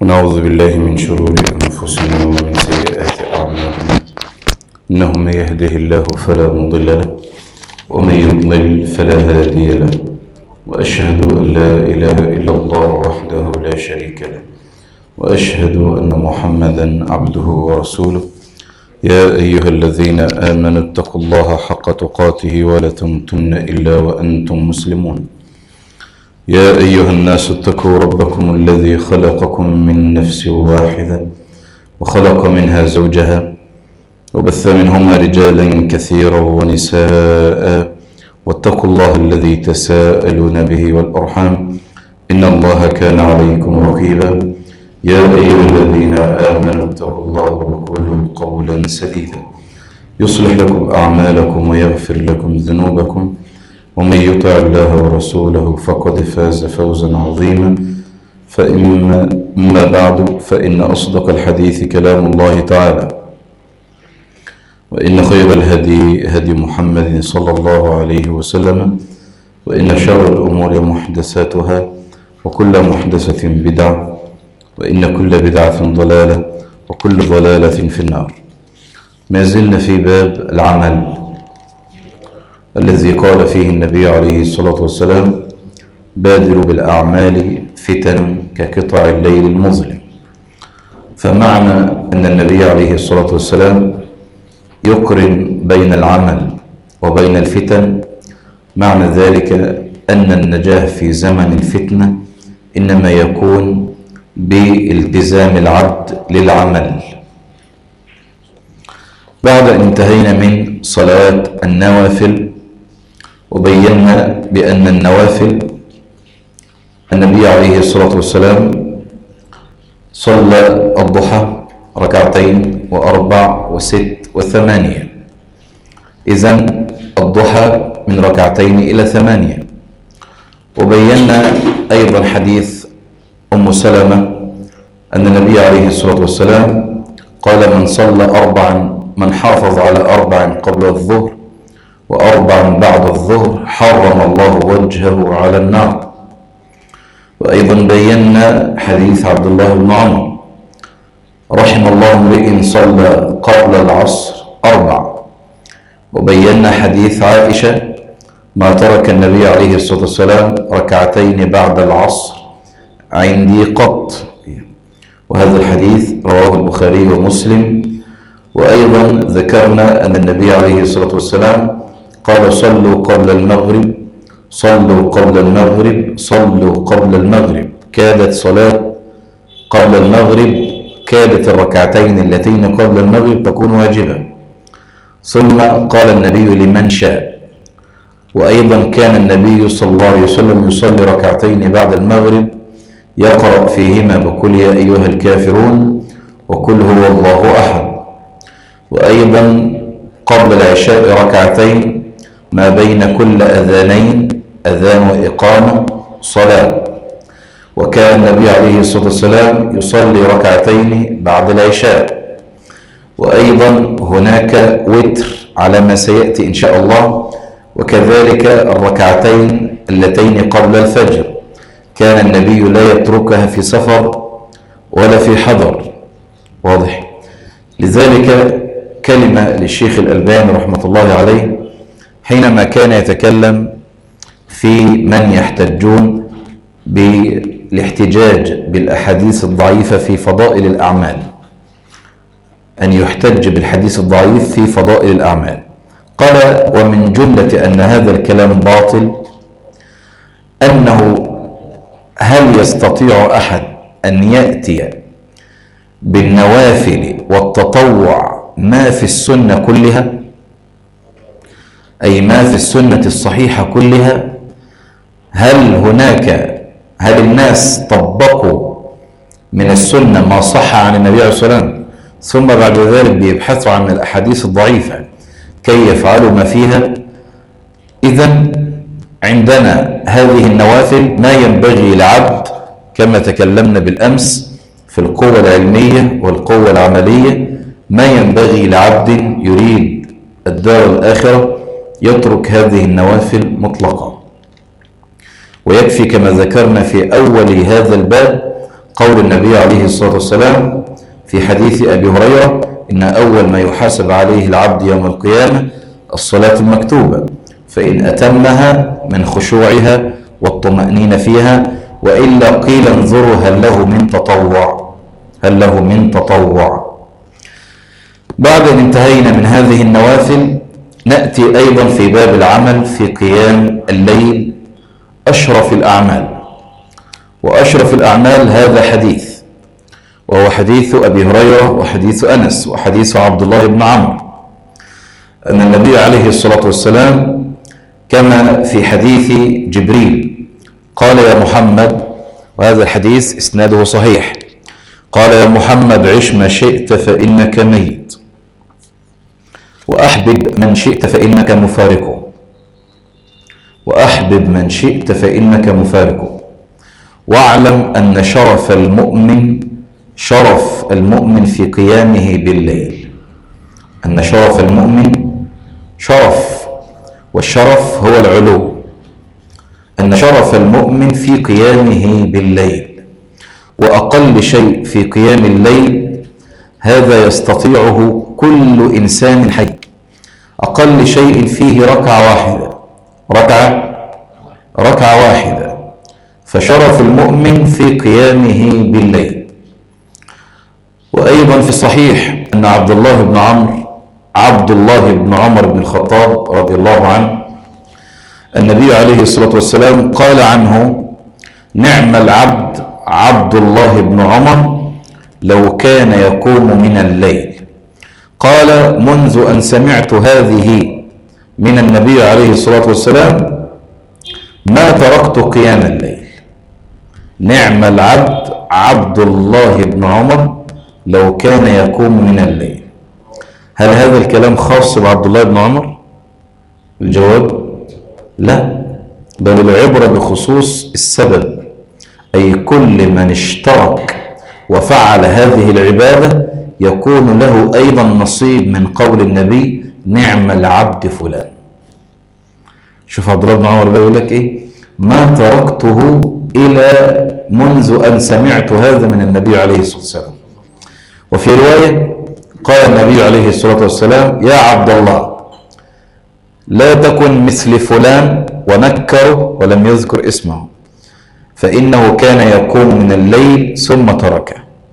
ونعوذ بالله من شرور أنفسنا ومن سيئات أعمالنا إنه من يهده الله فلا مضل له ومن يضلل فلا هادي له وأشهد أن لا إله إلا الله وحده لا شريك له وأشهد أن محمدا عبده ورسوله يا أيها الذين آمنوا اتقوا الله حق تقاته ولا تموتن إلا وأنتم مسلمون يا أيها الناس اتقوا ربكم الذي خلقكم من نفس واحدة وخلق منها زوجها وبث منهما رجالا كثيرا ونساء واتقوا الله الذي تساءلون به والأرحام إن الله كان عليكم رقيبا يا أيها الذين آمنوا اتقوا الله وقولوا قولا سديدا يصلح لكم أعمالكم ويغفر لكم ذنوبكم ومن يطع الله ورسوله فقد فاز فوزا عظيما فإما أما بعد فإن أصدق الحديث كلام الله تعالى وإن خير الهدي هدي محمد صلى الله عليه وسلم وإن شر الأمور محدثاتها وكل محدثة بدعة وإن كل بدعة ضلالة وكل ضلالة في النار ما زلنا في باب العمل الذي قال فيه النبي عليه الصلاة والسلام بادروا بالأعمال فتن كقطع الليل المظلم فمعنى أن النبي عليه الصلاة والسلام يقرن بين العمل وبين الفتن معنى ذلك أن النجاح في زمن الفتنة إنما يكون بالتزام العبد للعمل بعد أن انتهينا من صلاة النوافل وبينا بأن النوافل النبي عليه الصلاة والسلام صلى الضحى ركعتين وأربع وست وثمانية إذا الضحى من ركعتين إلى ثمانية وبينا أيضا حديث أم سلمة أن النبي عليه الصلاة والسلام قال من صلى أربعا من حافظ على أربع قبل الظهر وأربع بعد الظهر حرم الله وجهه على النار وأيضا بينا حديث عبد الله بن عمر رحم الله امرئ صلى قبل العصر أربع وبينا حديث عائشة ما ترك النبي عليه الصلاة والسلام ركعتين بعد العصر عندي قط وهذا الحديث رواه البخاري ومسلم وأيضا ذكرنا أن النبي عليه الصلاة والسلام قال صلوا قبل المغرب صلوا قبل المغرب صلوا قبل المغرب كادت صلاة قبل المغرب كادت الركعتين اللتين قبل المغرب تكون واجبة ثم قال النبي لمن شاء وأيضا كان النبي صلى الله عليه وسلم يصلي ركعتين بعد المغرب يقرأ فيهما بقول يا أيها الكافرون وقل هو الله أحد وأيضا قبل العشاء ركعتين ما بين كل أذانين أذان وإقامة صلاة وكان النبي عليه الصلاة والسلام يصلي ركعتين بعد العشاء وأيضا هناك وتر على ما سيأتي إن شاء الله وكذلك الركعتين اللتين قبل الفجر كان النبي لا يتركها في سفر ولا في حضر واضح لذلك كلمة للشيخ الألباني رحمة الله عليه حينما كان يتكلم في من يحتجون بالاحتجاج بالأحاديث الضعيفة في فضائل الأعمال أن يحتج بالحديث الضعيف في فضائل الأعمال قال ومن جملة أن هذا الكلام باطل أنه هل يستطيع أحد أن يأتي بالنوافل والتطوع ما في السنة كلها أي ما في السنة الصحيحة كلها هل هناك هل الناس طبقوا من السنة ما صح عن النبي عليه الصلاة والسلام ثم بعد ذلك بيبحثوا عن الأحاديث الضعيفة كي يفعلوا ما فيها إذا عندنا هذه النوافل ما ينبغي لعبد كما تكلمنا بالأمس في القوة العلمية والقوة العملية ما ينبغي لعبد يريد الدار الآخرة يترك هذه النوافل مطلقا ويكفي كما ذكرنا في أول هذا الباب قول النبي عليه الصلاة والسلام في حديث أبي هريرة إن أول ما يحاسب عليه العبد يوم القيامة الصلاة المكتوبة فإن أتمها من خشوعها والطمأنينة فيها وإلا قيل انظروا هل له من تطوع هل له من تطوع بعد أن انتهينا من هذه النوافل نأتي أيضا في باب العمل في قيام الليل أشرف الأعمال وأشرف الأعمال هذا حديث وهو حديث أبي هريرة وحديث أنس وحديث عبد الله بن عمرو أن النبي عليه الصلاة والسلام كما في حديث جبريل قال يا محمد وهذا الحديث إسناده صحيح قال يا محمد عش ما شئت فإنك ميت وأحبب من شئت فإنك مفارقه وأحبب من شئت فإنك مفارقه واعلم أن شرف المؤمن شرف المؤمن في قيامه بالليل أن شرف المؤمن شرف والشرف هو العلو أن شرف المؤمن في قيامه بالليل وأقل شيء في قيام الليل هذا يستطيعه كل إنسان حي أقل شيء فيه ركعة واحدة ركعة ركعة واحدة فشرف المؤمن في قيامه بالليل وأيضا في الصحيح أن عبد الله بن عمرو عبد الله بن عمر بن الخطاب رضي الله عنه النبي عليه الصلاة والسلام قال عنه نعم العبد عبد الله بن عمر لو كان يقوم من الليل قال منذ أن سمعت هذه من النبي عليه الصلاة والسلام ما تركت قيام الليل نعم العبد عبد الله بن عمر لو كان يقوم من الليل هل هذا الكلام خاص بعبد الله بن عمر الجواب لا بل العبرة بخصوص السبب أي كل من اشترك وفعل هذه العبادة يكون له أيضا نصيب من قول النبي نعم العبد فلان شوف عبد الله بن عمر بيقول لك ايه ما تركته الى منذ ان سمعت هذا من النبي عليه الصلاه والسلام وفي روايه قال النبي عليه الصلاه والسلام يا عبد الله لا تكن مثل فلان ونكره ولم يذكر اسمه فانه كان يقوم من الليل ثم تركه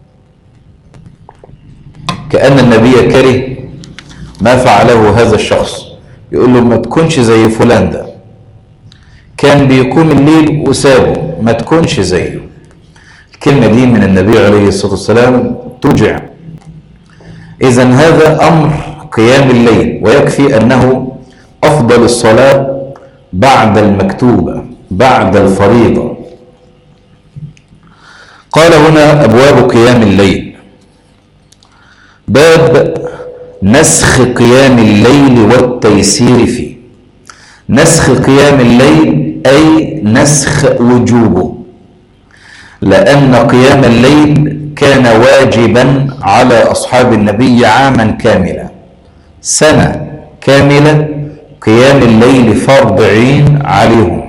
كان النبي كره ما فعله هذا الشخص يقول له ما تكونش زي فلان ده كان بيقوم الليل وسابه ما تكونش زيه الكلمة دي من النبي عليه الصلاة والسلام توجع إذا هذا أمر قيام الليل ويكفي أنه أفضل الصلاة بعد المكتوبة بعد الفريضة قال هنا أبواب قيام الليل باب نسخ قيام الليل والتيسير فيه نسخ قيام الليل أي نسخ وجوبه لأن قيام الليل كان واجبا على أصحاب النبي عاما كاملا سنة كاملة قيام الليل فرض عين عليهم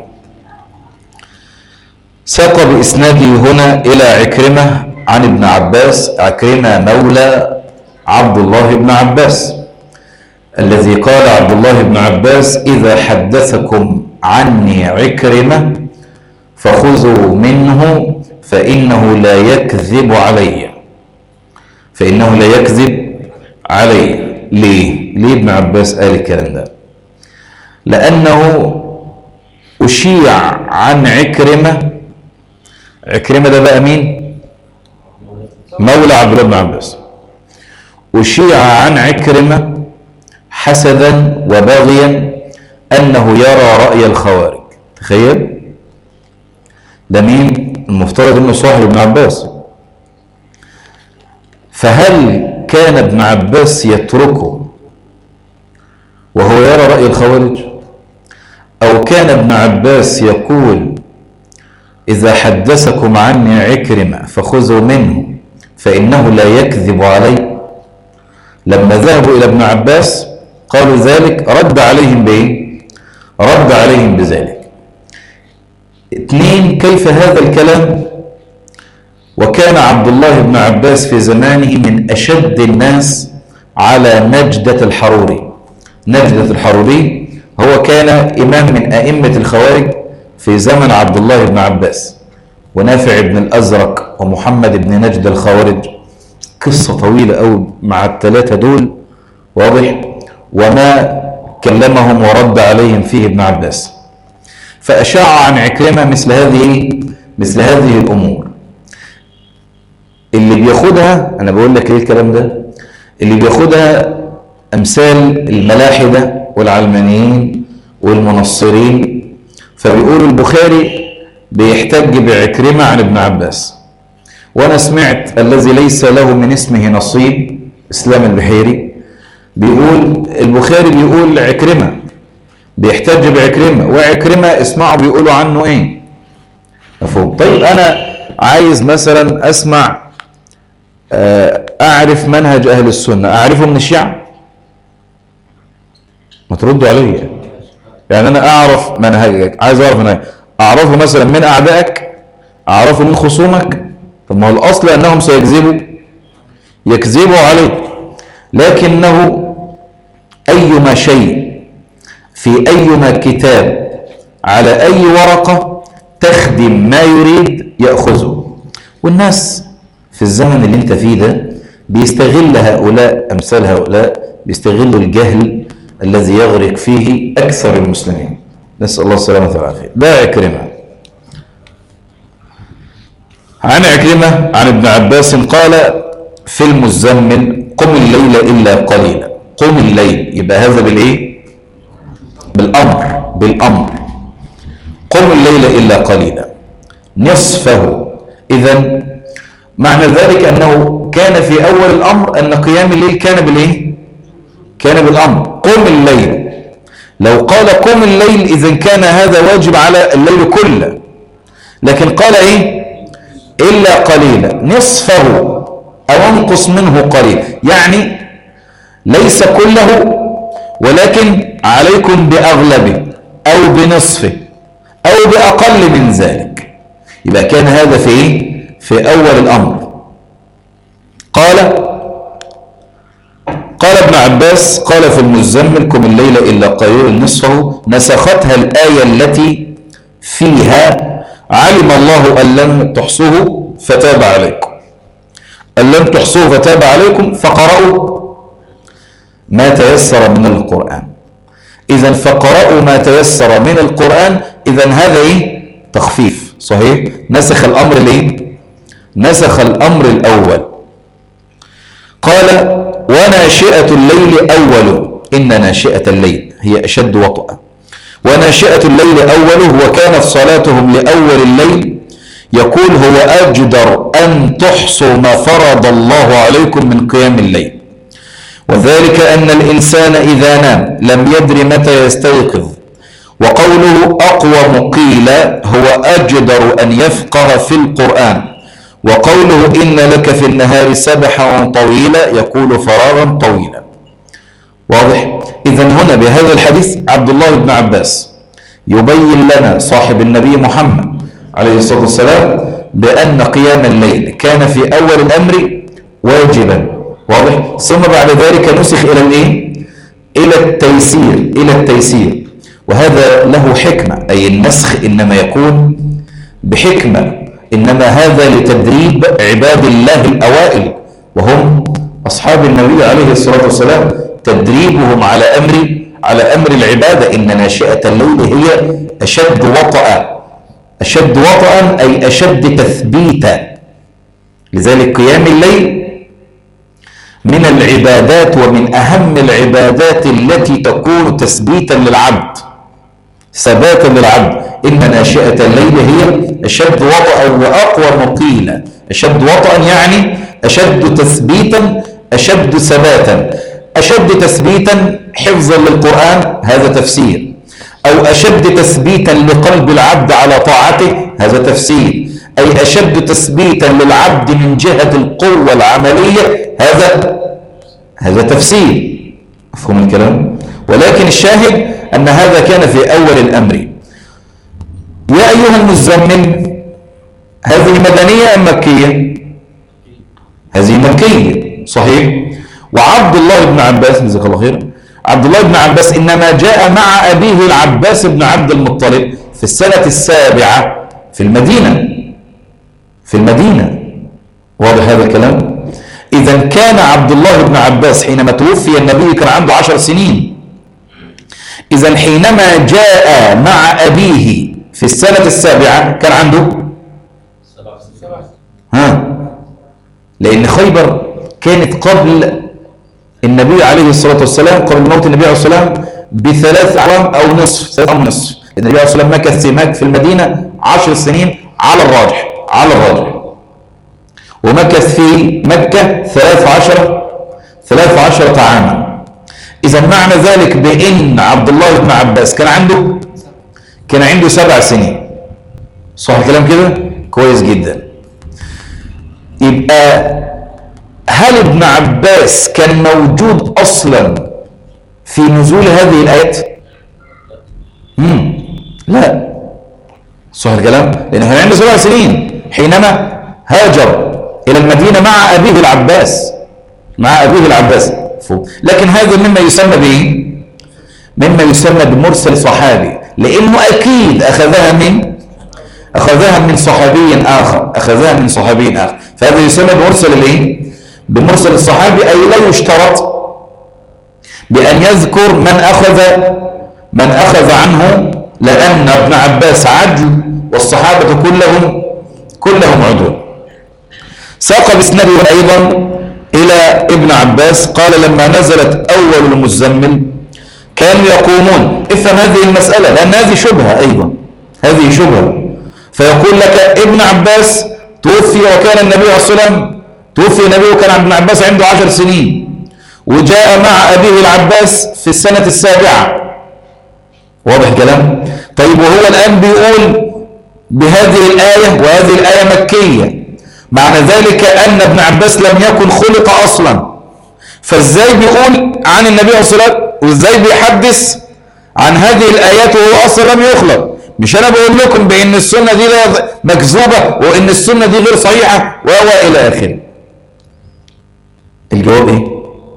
ساق بإسناده هنا إلى عكرمة عن ابن عباس عكرمة مولى عبد الله بن عباس الذي قال عبد الله بن عباس إذا حدثكم عني عكرمة فخذوا منه فإنه لا يكذب علي فإنه لا يكذب علي ليه؟ ليه ابن عباس قال الكلام ده؟ لأنه أشيع عن عكرمة عكرمة ده بقى مين؟ مولى عبد الله بن عباس أشيع عن عكرمة حسدا وباغيا أنه يرى رأي الخوارج تخيل ده مين المفترض أنه صاحب ابن عباس فهل كان ابن عباس يتركه وهو يرى رأي الخوارج أو كان ابن عباس يقول إذا حدثكم عني عكرمة فخذوا منه فإنه لا يكذب علي لما ذهبوا إلى ابن عباس قالوا ذلك رد عليهم بإيه؟ رد عليهم بذلك اثنين كيف هذا الكلام وكان عبد الله بن عباس في زمانه من أشد الناس على نجدة الحروري نجدة الحروري هو كان إمام من أئمة الخوارج في زمن عبد الله بن عباس ونافع بن الأزرق ومحمد بن نجد الخوارج قصة طويلة أو مع الثلاثة دول واضح وما كلمهم ورد عليهم فيه ابن عباس فأشاع عن عكرمة مثل هذه مثل هذه الأمور اللي بياخدها أنا بقول لك إيه الكلام ده اللي بياخدها أمثال الملاحدة والعلمانيين والمنصرين فبيقول البخاري بيحتج بعكرمة عن ابن عباس وأنا سمعت الذي ليس له من اسمه نصيب إسلام البحيري بيقول البخاري بيقول عكرمة بيحتج بعكرمة وعكرمة اسمعوا بيقولوا عنه ايه مفهوم طيب انا عايز مثلا اسمع اعرف منهج اهل السنة اعرفه من الشيعة ما تردوا عليا يعني انا اعرف منهجك عايز اعرف منهجك اعرفه مثلا من اعدائك اعرفه من خصومك طب ما هو الاصل انهم سيكذبوا يكذبوا عليك لكنه ايما شيء في ايما كتاب على اي ورقه تخدم ما يريد ياخذه والناس في الزمن اللي انت فيه ده بيستغل هؤلاء امثال هؤلاء بيستغلوا الجهل الذي يغرق فيه اكثر المسلمين نسال الله السلامه والعافيه ده عكرمه عن عكرمه عن ابن عباس قال في المزمل قم الليل الا قليلا قم الليل يبقى هذا بالايه بالامر بالامر قم الليل الا قليلا نصفه اذا معنى ذلك انه كان في اول الامر ان قيام الليل كان بالايه كان بالامر قم الليل لو قال قم الليل اذا كان هذا واجب على الليل كله لكن قال ايه الا قليلا نصفه او انقص منه قليل يعني ليس كله ولكن عليكم باغلبه او بنصفه او باقل من ذلك يبقى كان هذا في ايه في اول الامر قال قال ابن عباس قال في المزمل كم الليل الا قليل نصفه نسختها الايه التي فيها علم الله ان لم تحصوه فتاب عليكم ان لم تحصوه فتاب عليكم فقرأوا ما تيسر من القرآن إذا فقرأوا ما تيسر من القرآن إذا هذا إيه؟ تخفيف صحيح نسخ الأمر الإيه؟ نسخ الأمر الأول قال وناشئة الليل أول إن ناشئة الليل هي أشد وطأ وناشئة الليل أوله وكانت صلاتهم لأول الليل يقول هو أجدر أن تحصوا ما فرض الله عليكم من قيام الليل وذلك أن الإنسان إذا نام لم يدر متى يستيقظ وقوله أقوم قيل هو أجدر أن يفقه في القرآن وقوله إن لك في النهار سبحا طويلا يقول فراغا طويلا واضح إذا هنا بهذا الحديث عبد الله بن عباس يبين لنا صاحب النبي محمد عليه الصلاة والسلام بأن قيام الليل كان في أول الأمر واجبا واضح ثم بعد ذلك نسخ إلى الإيه إلى التيسير إلى التيسير وهذا له حكمة أي النسخ إنما يكون بحكمة إنما هذا لتدريب عباد الله الأوائل وهم أصحاب النبي عليه الصلاة والسلام تدريبهم على أمر على أمر العبادة إن ناشئة الليل هي أشد وطأ أشد وطأ أي أشد تثبيتا لذلك قيام الليل من العبادات ومن أهم العبادات التي تكون تثبيتا للعبد ثباتا للعبد إن ناشئة الليل هي أشد وطئا وأقوى مقيلا أشد وطئا يعني أشد تثبيتا أشد ثباتا أشد تثبيتا حفظا للقرآن هذا تفسير أو أشد تثبيتا لقلب العبد على طاعته هذا تفسير أي أشد تثبيتا للعبد من جهة القوة العملية هذا هذا تفسير مفهوم الكلام ولكن الشاهد أن هذا كان في أول الأمر يا أيها المزمل هذه مدنية أم مكية هذه مكية صحيح وعبد الله بن عباس جزاك الله خير عبد الله بن عباس إنما جاء مع أبيه العباس بن عبد المطلب في السنة السابعة في المدينة في المدينة واضح هذا الكلام إذا كان عبد الله بن عباس حينما توفي النبي كان عنده عشر سنين إذا حينما جاء مع أبيه في السنة السابعة كان عنده ها لأن خيبر كانت قبل النبي عليه الصلاة والسلام قبل موت النبي عليه الصلاة والسلام بثلاث أعوام أو نصف ثلاث أعوام نصف النبي عليه الصلاة والسلام مكث هناك في المدينة عشر سنين على الراجح على الراجح ومكث في مكة ثلاث عشر ثلاث عشرة عاما إذا معنى ذلك بأن عبد الله بن عباس كان عنده كان عنده سبع سنين صح الكلام كده كويس جدا يبقى هل ابن عباس كان موجود أصلا في نزول هذه الآيات مم. لا صح الكلام لأنه كان عنده سبع سنين حينما هاجر إلى المدينة مع أبيه العباس مع أبيه العباس لكن هذا مما يسمى به مما يسمى بمرسل صحابي لأنه أكيد أخذها من أخذها من صحابي آخر أخذها من صحابي آخر فهذا يسمى بمرسل الإيه؟ بمرسل الصحابي أي لا يشترط بأن يذكر من أخذ من أخذ عنه لأن ابن عباس عدل والصحابة كلهم كلهم عدل ساق باسناده أيضا إلى ابن عباس قال لما نزلت أول المزمل كانوا يقومون افهم هذه المسألة لأن هذه شبهة أيضا هذه شبهة فيقول لك ابن عباس توفي وكان النبي عليه الصلاة والسلام توفي النبي وكان ابن عباس عنده عشر سنين وجاء مع أبيه العباس في السنة السابعة واضح كلام طيب وهو الآن بيقول بهذه الآية وهذه الآية مكية معنى ذلك أن ابن عباس لم يكن خلق أصلا فازاي بيقول عن النبي عليه الصلاة والسلام وازاي بيحدث عن هذه الآيات وهو أصلا لم يخلق مش أنا بقول لكم بأن السنة دي مكذوبة وأن السنة دي غير صحيحة وهو إلى آخره الجواب إيه؟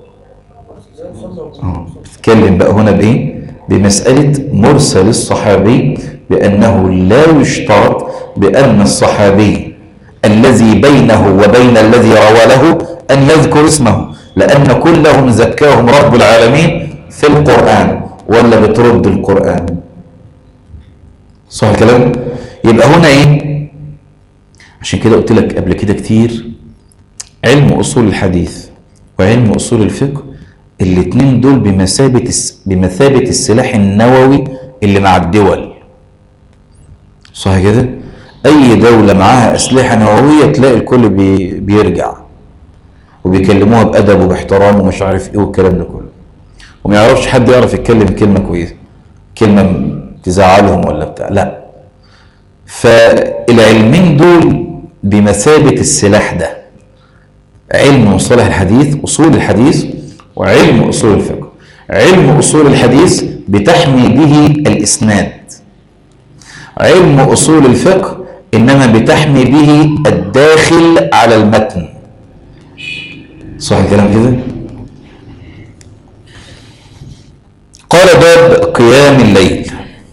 تتكلم بقى هنا بإيه؟ بمسألة مرسل الصحابي بأنه لا يشترط بأن الصحابي الذي بينه وبين الذي روى له أن يذكر اسمه لأن كلهم زكاهم رب العالمين في القرآن ولا بترد القرآن صح الكلام يبقى هنا ايه عشان كده قلت لك قبل كده كتير علم أصول الحديث وعلم أصول الفقه الاثنين دول بمثابة بمثابة السلاح النووي اللي مع الدول صح كده أي دولة معاها أسلحة نووية تلاقي الكل بي بيرجع وبيكلموها بأدب وباحترام ومش عارف إيه والكلام ده كله وما يعرفش حد يعرف يتكلم كلمة كويسة كلمة تزعلهم ولا بتاع لا فالعلمين دول بمثابة السلاح ده علم مصطلح الحديث أصول الحديث وعلم أصول الفقه علم أصول الحديث بتحمي به الإسناد علم أصول الفقه إنما بتحمي به الداخل على المتن صح الكلام كده قال باب قيام الليل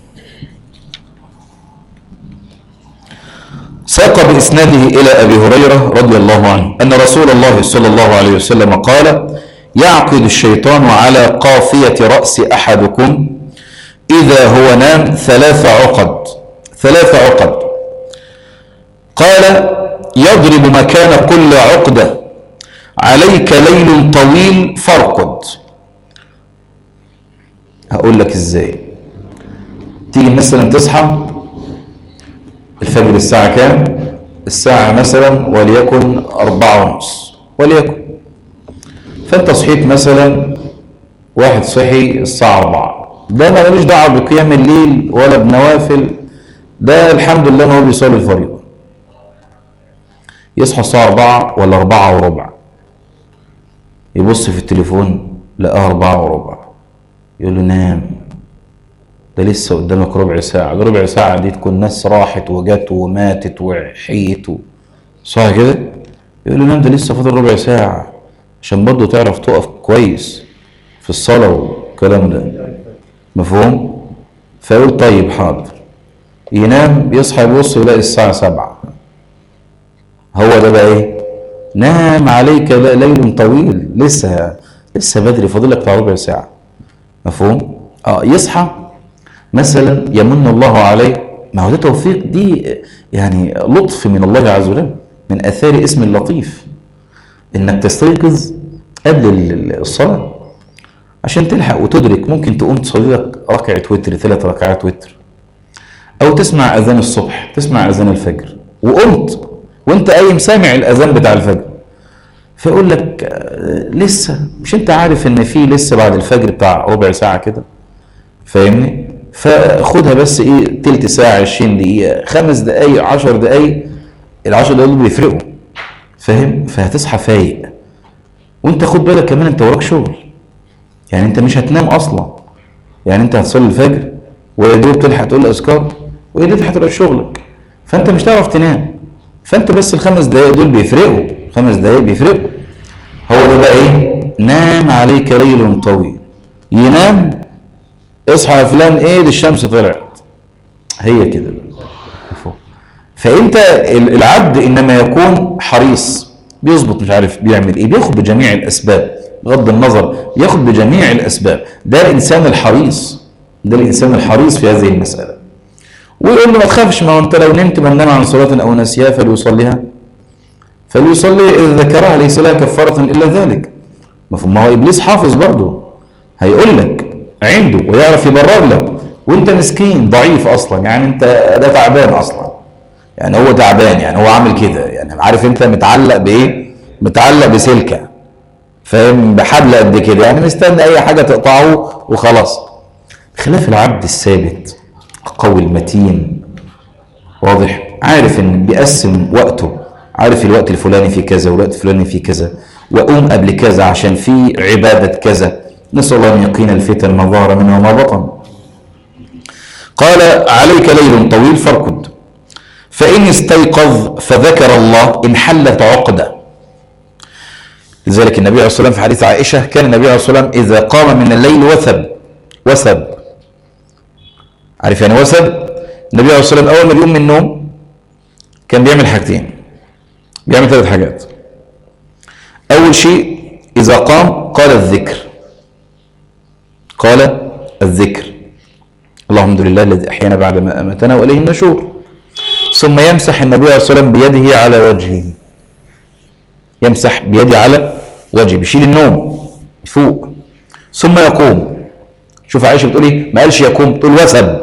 ساق بإسناده إلى أبي هريرة رضي الله عنه أن رسول الله صلى الله عليه وسلم قال يعقد الشيطان على قافية رأس أحدكم إذا هو نام ثلاث عقد ثلاث عقد قال يضرب مكان كل عقدة عليك ليل طويل فارقد هقول لك ازاي تيجي مثلا تصحى الفجر الساعة كام الساعة مثلا وليكن أربعة ونص وليكن فأنت صحيت مثلا واحد صحي الساعة أربعة ده ما ملوش دعوة بقيام الليل ولا بنوافل ده الحمد لله ان هو بيصلي الفريضة يصحى الساعة أربعة ولا أربعة وربع يبص في التليفون لقاه أربعة وربع يقول له نام ده لسه قدامك ربع ساعة ده ربع ساعة دي تكون ناس راحت وجت وماتت وحيت و... صح كده يقول له نعم ده لسه فاضل ربع ساعة عشان برضه تعرف تقف كويس في الصلاة والكلام ده مفهوم فيقول طيب حاضر ينام يصحى يبص يلاقي الساعة سبعة هو ده بقى ايه نام عليك ليل طويل لسه لسه بدري فاضلك بتاع ربع ساعة مفهوم اه يصحى مثلا يمن الله عليه ما هو ده توفيق دي يعني لطف من الله عز وجل من اثار اسم اللطيف انك تستيقظ قبل الصلاه عشان تلحق وتدرك ممكن تقوم تصلي لك ركعه وتر ثلاث ركعات وتر او تسمع اذان الصبح تسمع اذان الفجر وقمت وانت قايم سامع الاذان بتاع الفجر فيقول لك آه، لسه مش انت عارف ان في لسه بعد الفجر بتاع ربع ساعه كده فاهمني فخدها بس ايه تلت ساعه 20 دقيقه خمس دقائق 10 دقائق العشر دقائق دول بيفرقوا فاهم فهتصحى فايق وانت خد بالك كمان انت وراك شغل يعني انت مش هتنام اصلا يعني انت هتصلي الفجر ويا دوب تلحق تقول اذكار ويا دوب تلحق شغلك فانت مش هتعرف تنام فانت بس الخمس دقائق دول بيفرقوا خمس دقائق بيفرقوا هو ده بقى ايه نام عليك ليل طويل ينام اصحى يا فلان ايه دي الشمس طلعت هي كده فانت العبد انما يكون حريص بيظبط مش عارف بيعمل ايه بياخد بجميع الاسباب بغض النظر ياخد بجميع الاسباب ده الانسان الحريص ده الانسان الحريص في هذه المساله ويقول له ما تخافش ما هو انت لو نمت من نام عن صلاه او نسيها فليصليها فليصلي اذا ذكرها ليس لها كفاره الا ذلك مفهوم ما هو ابليس حافظ برضه هيقول لك عنده ويعرف يبرر لك وانت مسكين ضعيف اصلا يعني انت ده تعبان اصلا يعني هو تعبان يعني هو عامل كده يعني عارف انت متعلق بايه متعلق بسلكه فاهم بحبل قد كده يعني مستني اي حاجه تقطعه وخلاص خلاف العبد الثابت القوي المتين واضح عارف ان بيقسم وقته عارف الوقت الفلاني في كذا والوقت الفلاني في كذا واقوم قبل كذا عشان في عباده كذا نسال الله ان يقينا الفتن ما ظهر منها وما بطن قال عليك ليل طويل فاركض فإن استيقظ فذكر الله انحلت عقدة لذلك النبي عليه الصلاة والسلام في حديث عائشة كان النبي عليه الصلاة والسلام إذا قام من الليل وثب وثب عارف يعني وثب النبي عليه الصلاة والسلام أول ما بيقوم من النوم كان بيعمل حاجتين بيعمل ثلاث حاجات أول شيء إذا قام قال الذكر قال الذكر اللهم لله الذي أحيانا بعد ما أمتنا وإليه النشور ثم يمسح النبي عليه الصلاة والسلام بيده على وجهه يمسح بيده على وجهه بيشيل النوم فوق ثم يقوم شوف عائشة بتقول ايه ما قالش يقوم تقول وسب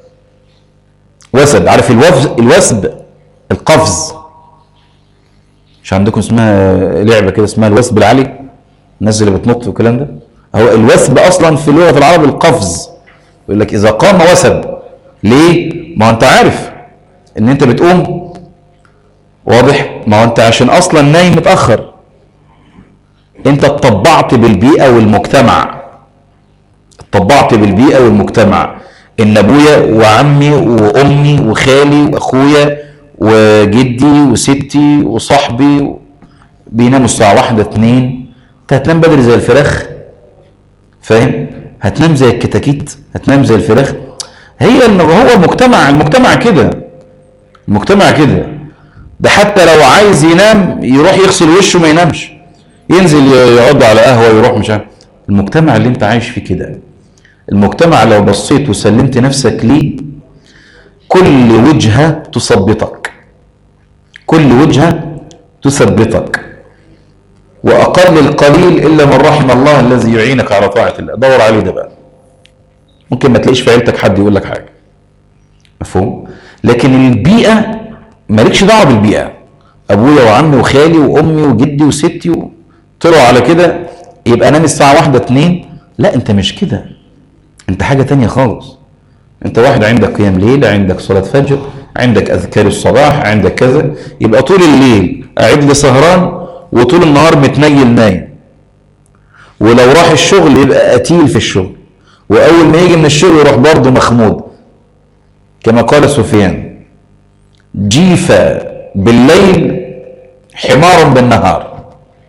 وسب عارف الوفز الوسب القفز مش عندكم اسمها لعبة كده اسمها الوسب العالي الناس اللي بتنط والكلام ده هو الوثب اصلا في لغة العرب القفز يقول لك اذا قام وسب ليه ما انت عارف ان انت بتقوم واضح ما هو انت عشان اصلا نايم متاخر انت اتطبعت بالبيئه والمجتمع اتطبعت بالبيئه والمجتمع ان ابويا وعمي وامي وخالي واخويا وجدي وستي وصاحبي بيناموا الساعه واحدة اتنين انت هتنام بدري زي الفراخ فاهم هتنام زي الكتاكيت هتنام زي الفراخ هي ان هو مجتمع المجتمع كده المجتمع كده ده حتى لو عايز ينام يروح يغسل وشه ما ينامش ينزل يقعد على قهوه يروح مش عارف المجتمع اللي انت عايش فيه كده المجتمع لو بصيت وسلمت نفسك ليه كل وجهه تثبطك كل وجهه تثبطك واقل القليل الا من رحم الله الذي يعينك على طاعه الله دور عليه ده بقى ممكن ما تلاقيش في عيلتك حد يقول لك حاجه مفهوم لكن البيئة مالكش دعوة بالبيئة أبويا وعمي وخالي وأمي وجدي وستي طلعوا على كده يبقى أنام الساعة واحدة اتنين لا أنت مش كده أنت حاجة تانية خالص أنت واحد عندك قيام ليل عندك صلاة فجر عندك أذكار الصباح عندك كذا يبقى طول الليل قاعد لي سهران وطول النهار متنيل نايم ولو راح الشغل يبقى قتيل في الشغل وأول ما يجي من الشغل يروح برضه مخمود كما قال سفيان جيف بالليل حمار بالنهار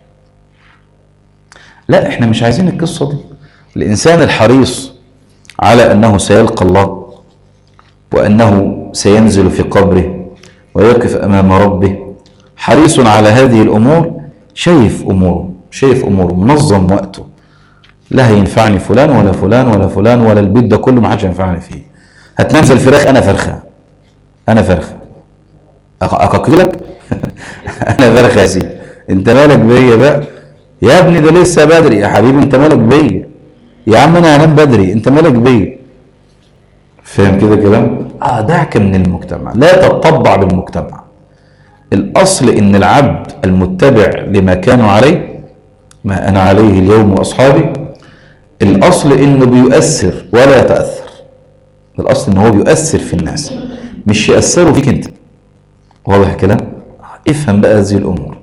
لا احنا مش عايزين القصة دي الإنسان الحريص على أنه سيلقى الله وأنه سينزل في قبره ويقف أمام ربه حريص على هذه الأمور شايف أموره شايف أموره منظم وقته لا هينفعني فلان ولا فلان ولا فلان ولا البيت ده كله ما حدش ينفعني فيه هتنام في الفراخ أنا فرخة أنا فرخة أقاقلك أنا فرخة يا سيدي أنت مالك بيا بقى يا ابني ده لسه بدري يا حبيبي أنت مالك بيا يا عم أنا هنام بدري أنت مالك بيا فاهم كده كلام؟ اه دعك من المجتمع لا تتطبع بالمجتمع الأصل إن العبد المتبع لما كانوا عليه ما أنا عليه اليوم وأصحابي الأصل إنه بيؤثر ولا يتأثر الأصل إنه هو بيؤثر في الناس مش يأثروا فيك أنت واضح الكلام؟ افهم بقى هذه الأمور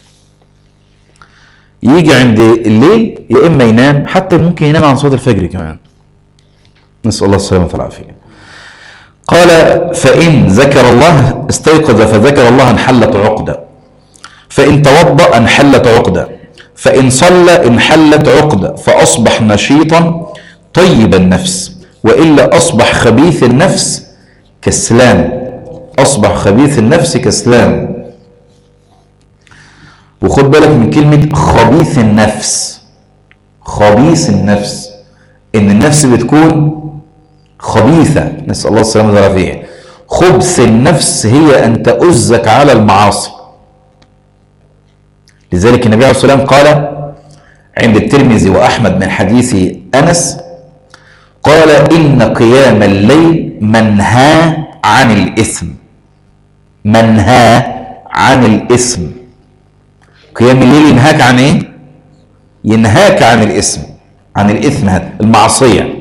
يجي عند الليل يا إما ينام حتى ممكن ينام عن صوت الفجر كمان نسأل الله السلامة والعافية قال فإن ذكر الله استيقظ فذكر الله انحلت عقدة فإن توضأ انحلت عقدة فإن صلى انحلت عقدة فأصبح نشيطا طيب النفس وإلا أصبح خبيث النفس كسلان أصبح خبيث النفس كسلان وخد بالك من كلمة خبيث النفس خبيث النفس إن النفس بتكون خبيثة نسأل الله السلامة والعافية خبث النفس هي أن تؤزك على المعاصي لذلك النبي عليه الصلاة والسلام قال عند الترمذي وأحمد من حديث أنس قال إن قيام الليل منهى عن الإثم منهى عن الإثم قيام الليل ينهاك عن إيه؟ ينهاك عن الإثم عن الإثم هذا المعصية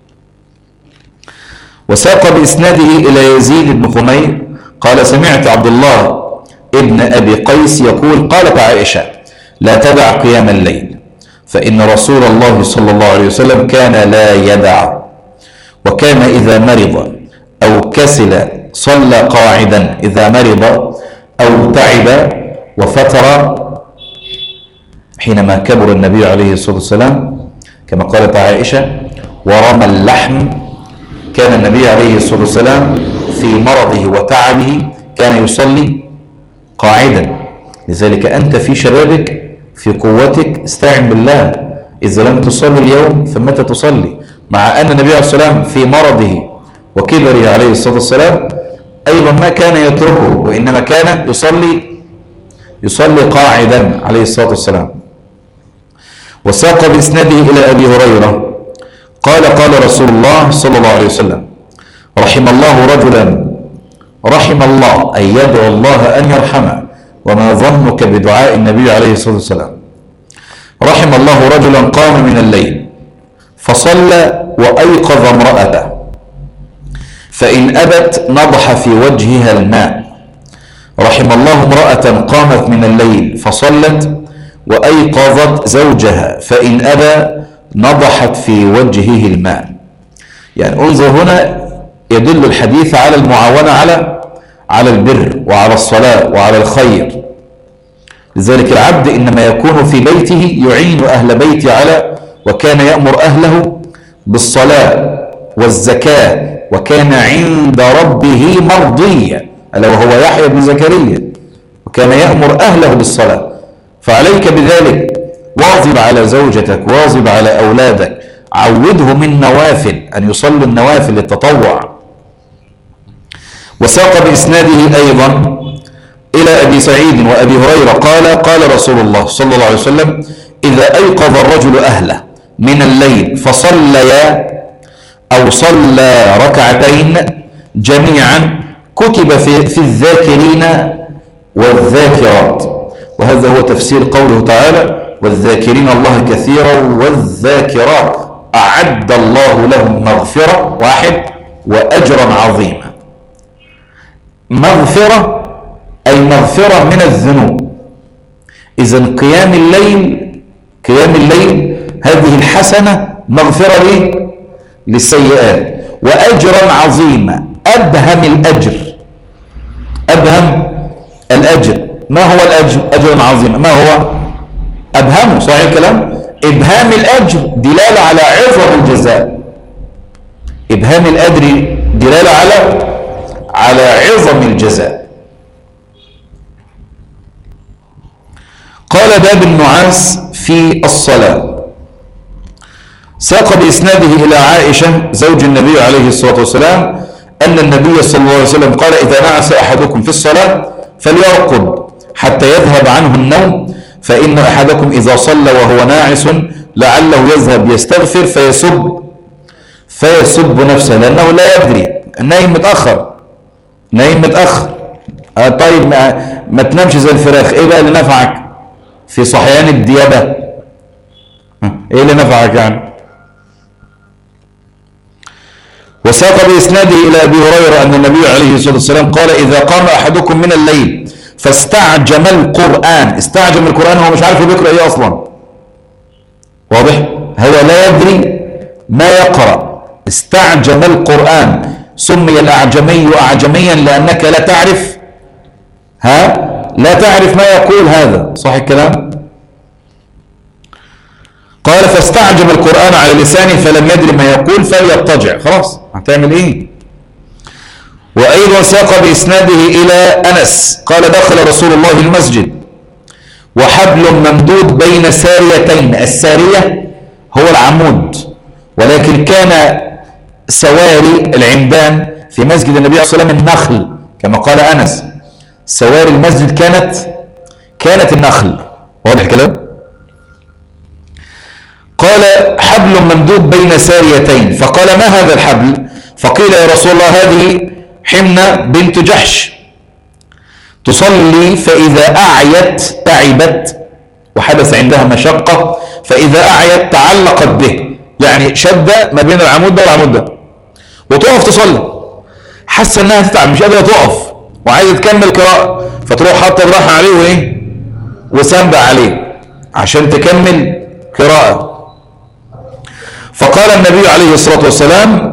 وساق بإسناده إلى يزيد بن خمير قال سمعت عبد الله ابن أبي قيس يقول قالت عائشة لا تدع قيام الليل فإن رسول الله صلى الله عليه وسلم كان لا يدع وكان إذا مرض أو كسل صلى قاعدا إذا مرض أو تعب وفتر حينما كبر النبي عليه الصلاة والسلام كما قالت عائشة ورمى اللحم كان النبي عليه الصلاة والسلام في مرضه وتعبه كان يصلي قاعدا لذلك أنت في شبابك في قوتك استعن بالله إذا لم تصلي اليوم فمتى تصلي مع أن النبي عليه الصلاة والسلام في مرضه وكبره عليه الصلاة والسلام أيضا ما كان يتركه وإنما كان يصلي يصلي قاعدا عليه الصلاة والسلام وساق بإسناده إلى أبي هريرة قال قال رسول الله صلى الله عليه وسلم رحم الله رجلا رحم الله أن يدعو الله أن يرحمه وما ظنك بدعاء النبي عليه الصلاة والسلام رحم الله رجلا قام من الليل فصلى وأيقظ امرأته فإن أبت نضح في وجهها الماء رحم الله امرأة قامت من الليل فصلت وأيقظت زوجها فإن أبى نضحت في وجهه الماء يعني انظر هنا يدل الحديث على المعاونة على على البر وعلى الصلاة وعلى الخير لذلك العبد إنما يكون في بيته يعين أهل بيته على وكان يأمر أهله بالصلاة والزكاة وكان عند ربه مرضيا ألا وهو يحيى بن زكريا وكان يأمر أهله بالصلاة فعليك بذلك واظب على زوجتك واظب على أولادك عوده من نوافل أن يصلي النوافل للتطوع وساق بإسناده أيضا إلى أبي سعيد وأبي هريرة قال قال رسول الله صلى الله عليه وسلم إذا أيقظ الرجل أهله من الليل فصليا أو صلى ركعتين جميعا كتب في, في الذاكرين والذاكرات وهذا هو تفسير قوله تعالى والذاكرين الله كثيرا والذاكرات أعد الله لهم مغفرة واحد وأجرا عظيما مغفرة أي مغفرة من الذنوب إذا قيام الليل قيام الليل هذه الحسنة مغفرة ليه؟ للسيئات وأجرا عظيما أبهم الأجر أبهم الأجر ما هو الأجر أجرا عظيما ما هو أبهمه صحيح الكلام إبهام الأجر دلالة على عظم الجزاء إبهام الأجر دلالة على على عظم الجزاء قال باب النعاس في الصلاة ساق بإسناده إلى عائشة زوج النبي عليه الصلاة والسلام أن النبي صلى الله عليه وسلم قال إذا نعس أحدكم في الصلاة فليرقد حتى يذهب عنه النوم فإن أحدكم إذا صلى وهو ناعس لعله يذهب يستغفر فيسب فيسب نفسه لأنه لا يدري النايم متأخر نايم متأخر آه طيب ما, ما تنامش زي الفراخ ايه بقى اللي نفعك في صحيان الديابة ايه اللي نفعك يعني وساق بإسناده إلى أبي هريرة أن النبي عليه الصلاة والسلام قال إذا قام أحدكم من الليل فاستعجم القرآن استعجم القرآن هو مش عارف بيقرأ إيه أصلا واضح هو لا يدري ما يقرأ استعجم القرآن سمي الأعجمي أعجميا لأنك لا تعرف ها لا تعرف ما يقول هذا صح الكلام قال فاستعجم القرآن على لسانه فلم يدري ما يقول فليضطجع خلاص هتعمل ايه وأيضا ساق بإسناده إلى أنس قال دخل رسول الله المسجد وحبل ممدود بين ساريتين السارية هو العمود ولكن كان سواري العمدان في مسجد النبي صلى الله عليه وسلم النخل كما قال أنس سواري المسجد كانت كانت النخل واضح الكلام قال حبل ممدود بين ساريتين فقال ما هذا الحبل فقيل يا رسول الله هذه حمنة بنت جحش تصلي فإذا أعيت تعبت وحدث عندها مشقة فإذا أعيت تعلقت به يعني شدة ما بين العمود ده والعمود ده وتقف تصلي حاسة انها تتعب مش قادرة تقف وعايزة تكمل قراءة فتروح حاطة الراحة عليه وايه وسندة عليه عشان تكمل قراءة فقال النبي عليه الصلاة والسلام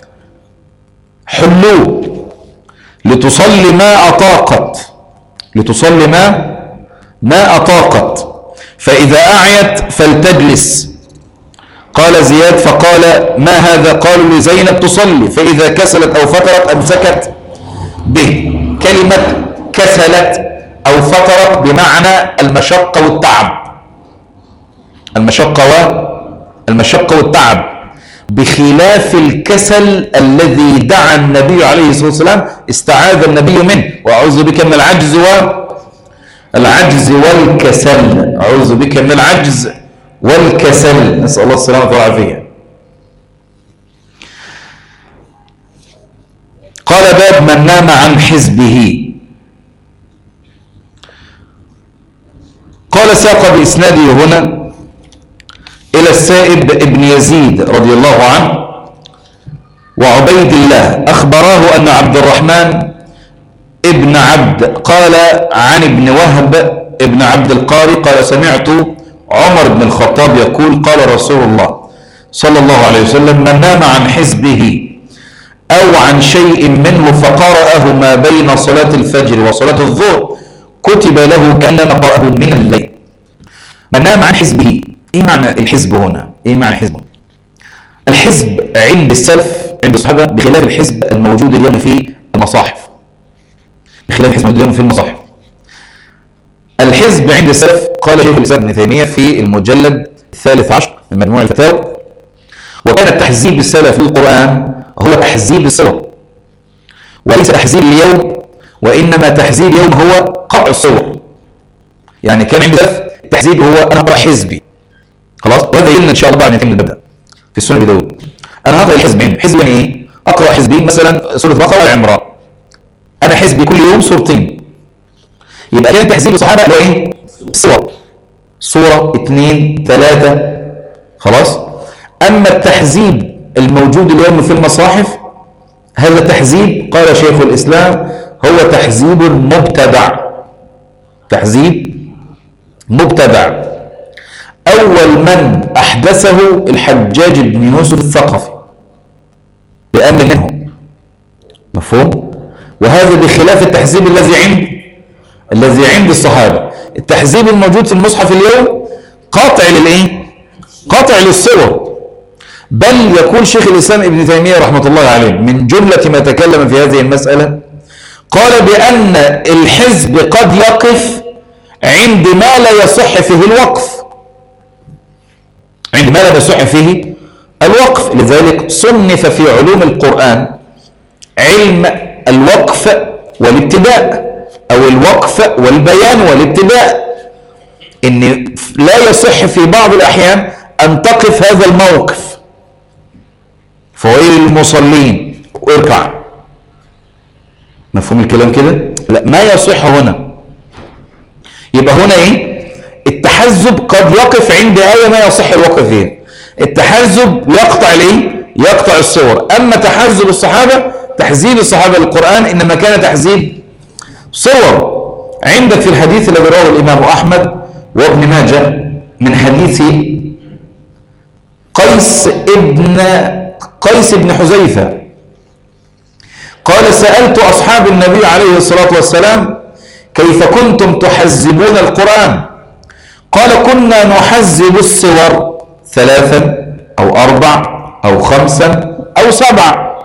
حلوه لتصلي ما أطاقت لتصلي ما ما أطاقت فإذا أعيت فلتجلس قال زياد فقال ما هذا قالوا لزينب تصلي فإذا كسلت أو فترت أمسكت به كلمة كسلت أو فترت بمعنى المشقة والتعب المشقة والمشقة والتعب بخلاف الكسل الذي دعا النبي عليه الصلاة والسلام استعاذ النبي منه وأعوذ بك من العجز و العجز والكسل أعوذ بك من العجز والكسل نسأل الله السلامة والعافية قال باب من نام عن حزبه قال ساق بإسناده هنا إلى السائب ابن يزيد رضي الله عنه وعبيد الله أخبراه أن عبد الرحمن ابن عبد قال عن ابن وهب ابن عبد القاري قال سمعت عمر بن الخطاب يقول قال رسول الله صلى الله عليه وسلم من نام عن حزبه أو عن شيء منه فقرأه ما بين صلاة الفجر وصلاة الظهر كتب له كأنما قرأه من الليل من نام عن حزبه ايه معنى الحزب هنا ايه معنى الحزب الحزب عند السلف عند الصحابة بخلاف الحزب الموجود اليوم في المصاحف بخلاف الحزب الموجود اليوم في المصاحف الحزب عند السلف قال شيخ الإسلام ابن تيمية في المجلد الثالث عشر من مجموع الفتاوى وكان تحزيب السلف في القرآن هو تحزيب الصور وليس تحزيب اليوم وإنما تحزيب اليوم هو قطع الصور يعني كان عند السلف التحزيب هو أنا أقرأ حزبي خلاص وهذا يلنا إن شاء الله بعد ما نكمل نبدأ في السنة بداود أنا هقرأ الحزبين حزب يعني إيه؟ أقرأ حزبين مثلا سورة بقرة وعمران أنا حزبي كل يوم سورتين يبقى كان تحزيب الصحابة اللي هو إيه؟ صور صورة اثنين ثلاثة خلاص أما التحزيب الموجود اليوم في المصاحف هذا تحزيب قال شيخ الإسلام هو تحزيب مبتدع تحزيب مبتدع أول من أحدثه الحجاج بن يوسف الثقفي بأمر منهم مفهوم وهذا بخلاف التحزيب الذي عند الذي عند الصحابة التحزيب الموجود في المصحف اليوم قاطع للايه قاطع للصور بل يقول شيخ الإسلام ابن تيمية رحمة الله عليه من جملة ما تكلم في هذه المسألة قال بأن الحزب قد يقف عند ما لا يصح فيه الوقف عند ما لا يصح فيه الوقف لذلك صنف في علوم القرآن علم الوقف والابتداء أو الوقف والبيان والابتداء إن لا يصح في بعض الأحيان أن تقف هذا الموقف فويل المصلين واركع مفهوم الكلام كده لا ما يصح هنا يبقى هنا ايه التحزب قد يقف عند آية ما يصح الوقف فيها التحزب يقطع الايه يقطع الصور اما تحزب الصحابة تحزيب الصحابة للقرآن انما كان تحزيب صور عندك في الحديث الذي رواه الامام احمد وابن ماجه من حديث قيس ابن قيس بن حذيفة قال سألت أصحاب النبي عليه الصلاة والسلام كيف كنتم تحزبون القرآن قال كنا نحزب الصور ثلاثا أو أربع أو خمسا أو سبع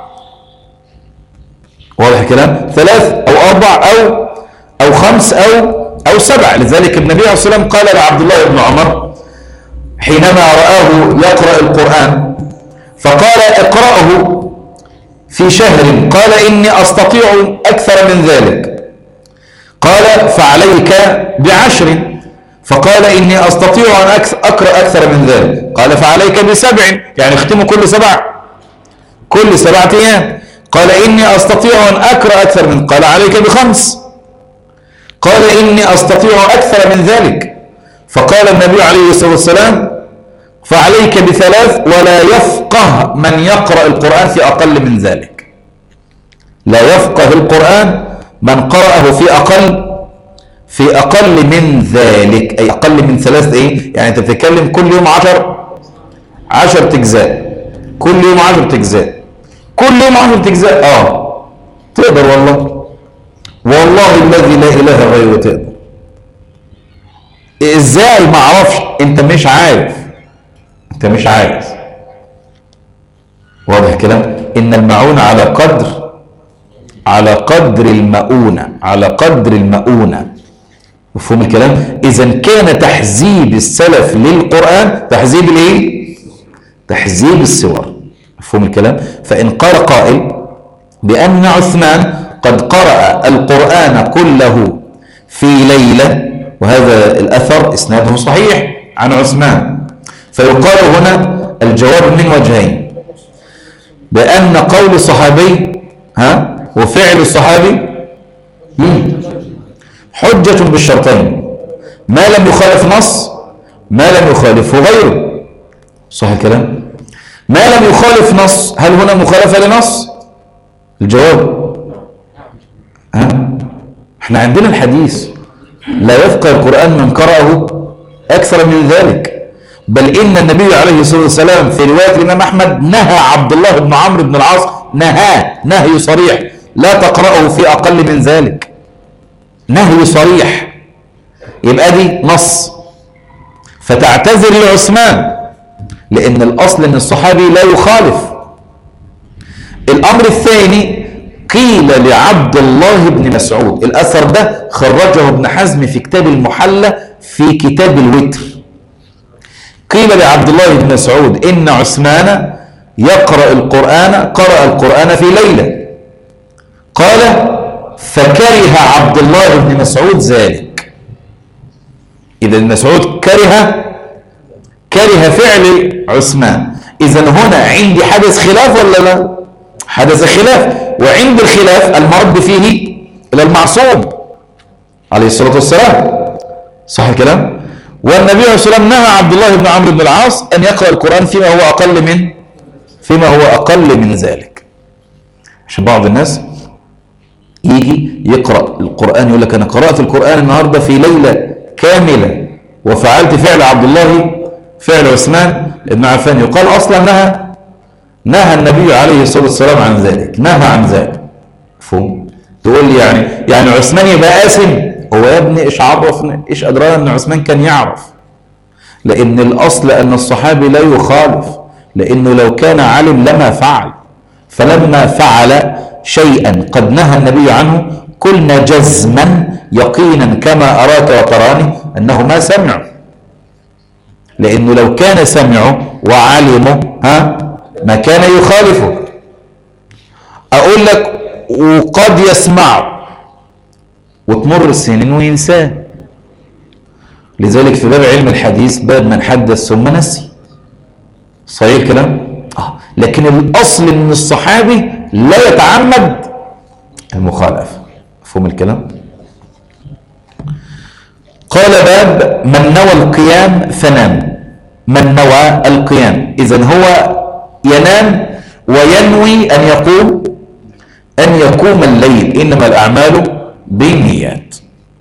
واضح الكلام ثلاث أو أربع أو أو خمس أو أو سبع لذلك النبي عليه الصلاة والسلام قال لعبد الله بن عمر حينما رآه يقرأ القرآن فقال اقرأه في شهر قال إني أستطيع أكثر من ذلك قال فعليك بعشر فقال إني أستطيع أن أقرأ أكثر من ذلك قال فعليك بسبع يعني اختموا كل سبع كل سبعة أيام قال إني أستطيع أن أقرأ أكثر من قال عليك بخمس قال إني أستطيع أكثر من ذلك فقال النبي عليه الصلاة والسلام فعليك بثلاث ولا يفقه من يقرأ القرآن في أقل من ذلك لا يفقه القرآن من قرأه في أقل في أقل من ذلك أي أقل من ثلاث إيه يعني أنت بتتكلم كل يوم عشر عشر تجزاء كل يوم عشر تجزاء كل يوم عشر تجزاء آه تقدر والله والله الذي لا إله غيره تقدر إزاي ما أعرفش أنت مش عارف أنت مش عارف واضح الكلام إن المعونة على قدر على قدر المؤونة على قدر المؤونة مفهوم الكلام إذا كان تحزيب السلف للقرآن تحزيب الإيه تحزيب السور مفهوم الكلام فإن قال قائل بأن عثمان قد قرأ القرآن كله في ليلة وهذا الأثر إسناده صحيح عن عثمان فيقال هنا الجواب من وجهين بأن قول الصحابي ها وفعل الصحابي حجة بالشرطين ما لم يخالف نص ما لم يخالفه غيره صح الكلام ما لم يخالف نص هل هنا مخالفة لنص الجواب ها احنا عندنا الحديث لا يفقه القرآن من قرأه أكثر من ذلك بل إن النبي عليه الصلاة والسلام في رواية الإمام أحمد نهى عبد الله بن عمرو بن العاص نهى نهي صريح لا تقرأه في أقل من ذلك نهي صريح يبقى دي نص فتعتذر لعثمان لأن الأصل أن الصحابي لا يخالف الأمر الثاني قيل لعبد الله بن مسعود الأثر ده خرجه ابن حزم في كتاب المحلى في كتاب الوتر قيل لعبد الله بن مسعود إن عثمان يقرأ القرآن قرأ القرآن في ليلة قال فكره عبد الله بن مسعود ذلك إذا مسعود كره كره فعل عثمان إذا هنا عندي حدث خلاف ولا لا حدث خلاف وعند الخلاف المرد فيه إلى المعصوم عليه الصلاة والسلام صح الكلام والنبي عليه الصلاة والسلام نهى عبد الله بن عمرو بن العاص أن يقرأ القرآن فيما هو أقل من فيما هو أقل من ذلك عشان بعض الناس يجي يقرأ القرآن يقول لك أنا قرأت القرآن النهاردة في ليلة كاملة وفعلت فعل عبد الله فعل عثمان بن عفان يقال أصلا نهى نهى النبي عليه الصلاة والسلام عن ذلك نهى عن ذلك فهم تقول لي يعني يعني عثمان يبقى آثم هو يا ابني ايش عرفنا ايش ادرانا ان عثمان كان يعرف لان الاصل ان الصحابي لا يخالف لانه لو كان علم لما فعل فلما فعل شيئا قد نهى النبي عنه قلنا جزما يقينا كما اراك وتراني انه ما سمع لانه لو كان سمعه وعلمه ها ما كان يخالفه اقول لك وقد يسمعه وتمر السنين وينساه لذلك في باب علم الحديث باب من حدث ثم نسي صحيح الكلام آه. لكن الاصل ان الصحابي لا يتعمد المخالفه مفهوم الكلام قال باب من نوى القيام فنام من نوى القيام اذا هو ينام وينوي ان يقوم ان يقوم الليل انما الاعمال بالنيات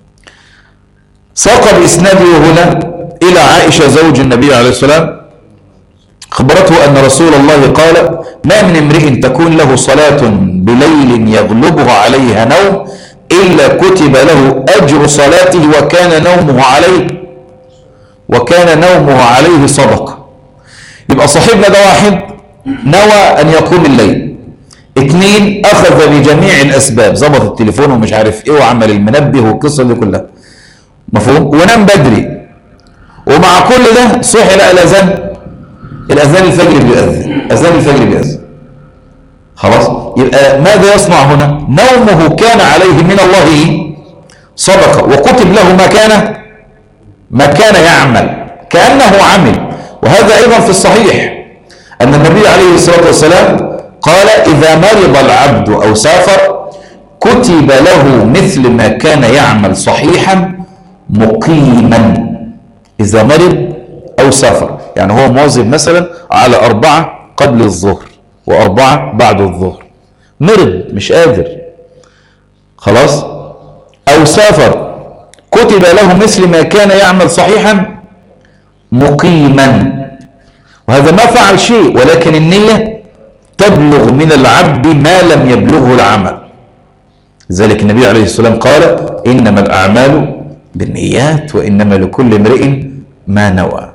ساق بإسناده هنا إلى عائشة زوج النبي عليه السلام خبرته أن رسول الله قال ما من امرئ تكون له صلاة بليل يغلبه عليها نوم إلا كتب له أجر صلاته وكان نومه عليه وكان نومه عليه صدقة يبقى صاحبنا ده واحد نوى أن يقوم الليل اثنين أخذ بجميع الأسباب ظبط التليفون ومش عارف إيه وعمل المنبه والقصة دي كلها مفهوم ونام بدري ومع كل ده صحي لقى الأذان الأذان الفجر بيأذن أذان الفجر بيأذن خلاص يبقى ماذا يصنع هنا نومه كان عليه من الله صدقة وكتب له ما كان ما كان يعمل كأنه عمل وهذا أيضا في الصحيح أن النبي عليه الصلاة والسلام قال إذا مرض العبد أو سافر كتب له مثل ما كان يعمل صحيحا مقيما إذا مرض أو سافر يعني هو مواظب مثلا على أربعة قبل الظهر وأربعة بعد الظهر مرض مش قادر خلاص أو سافر كتب له مثل ما كان يعمل صحيحا مقيما وهذا ما فعل شيء ولكن النية تبلغ من العبد ما لم يبلغه العمل لذلك النبي عليه الصلاة والسلام قال إنما الأعمال بالنيات وإنما لكل امرئ ما نوى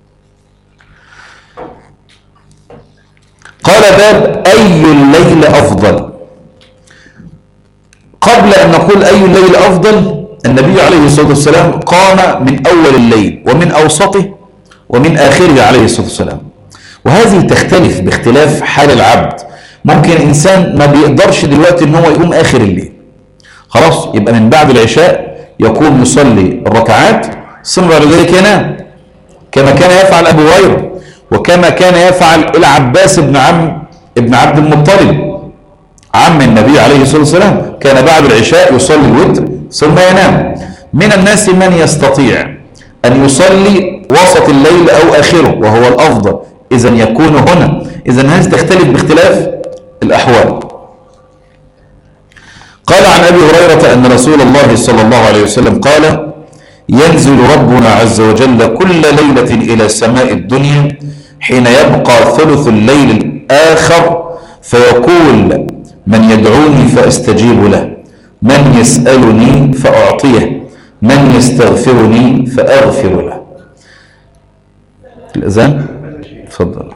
قال باب أي الليل أفضل قبل أن نقول أي الليل أفضل النبي عليه الصلاة والسلام قام من أول الليل ومن أوسطه ومن آخره عليه الصلاة والسلام وهذه تختلف باختلاف حال العبد ممكن إنسان ما بيقدرش دلوقتي ان هو يقوم آخر الليل خلاص يبقى من بعد العشاء يقوم يصلي الركعات ثم بعد ذلك ينام كما كان يفعل أبو هريرة وكما كان يفعل العباس بن عم ابن عبد المطلب عم النبي عليه الصلاة والسلام كان بعد العشاء يصلي الوتر ثم ينام من الناس من يستطيع أن يصلي وسط الليل أو آخره وهو الأفضل إذا يكون هنا إذا هذه تختلف باختلاف الأحوال قال عن أبي هريرة أن رسول الله صلى الله عليه وسلم قال ينزل ربنا عز وجل كل ليلة إلى سماء الدنيا حين يبقى ثلث الليل الآخر فيقول من يدعوني فأستجيب له من يسألني فأعطيه من يستغفرني فأغفر له الأذان تفضل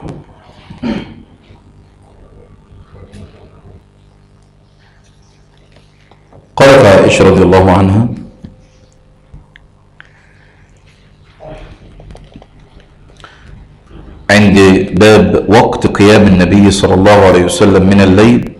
قالت عائشة رضي الله عنها عند باب وقت قيام النبي صلى الله عليه وسلم من الليل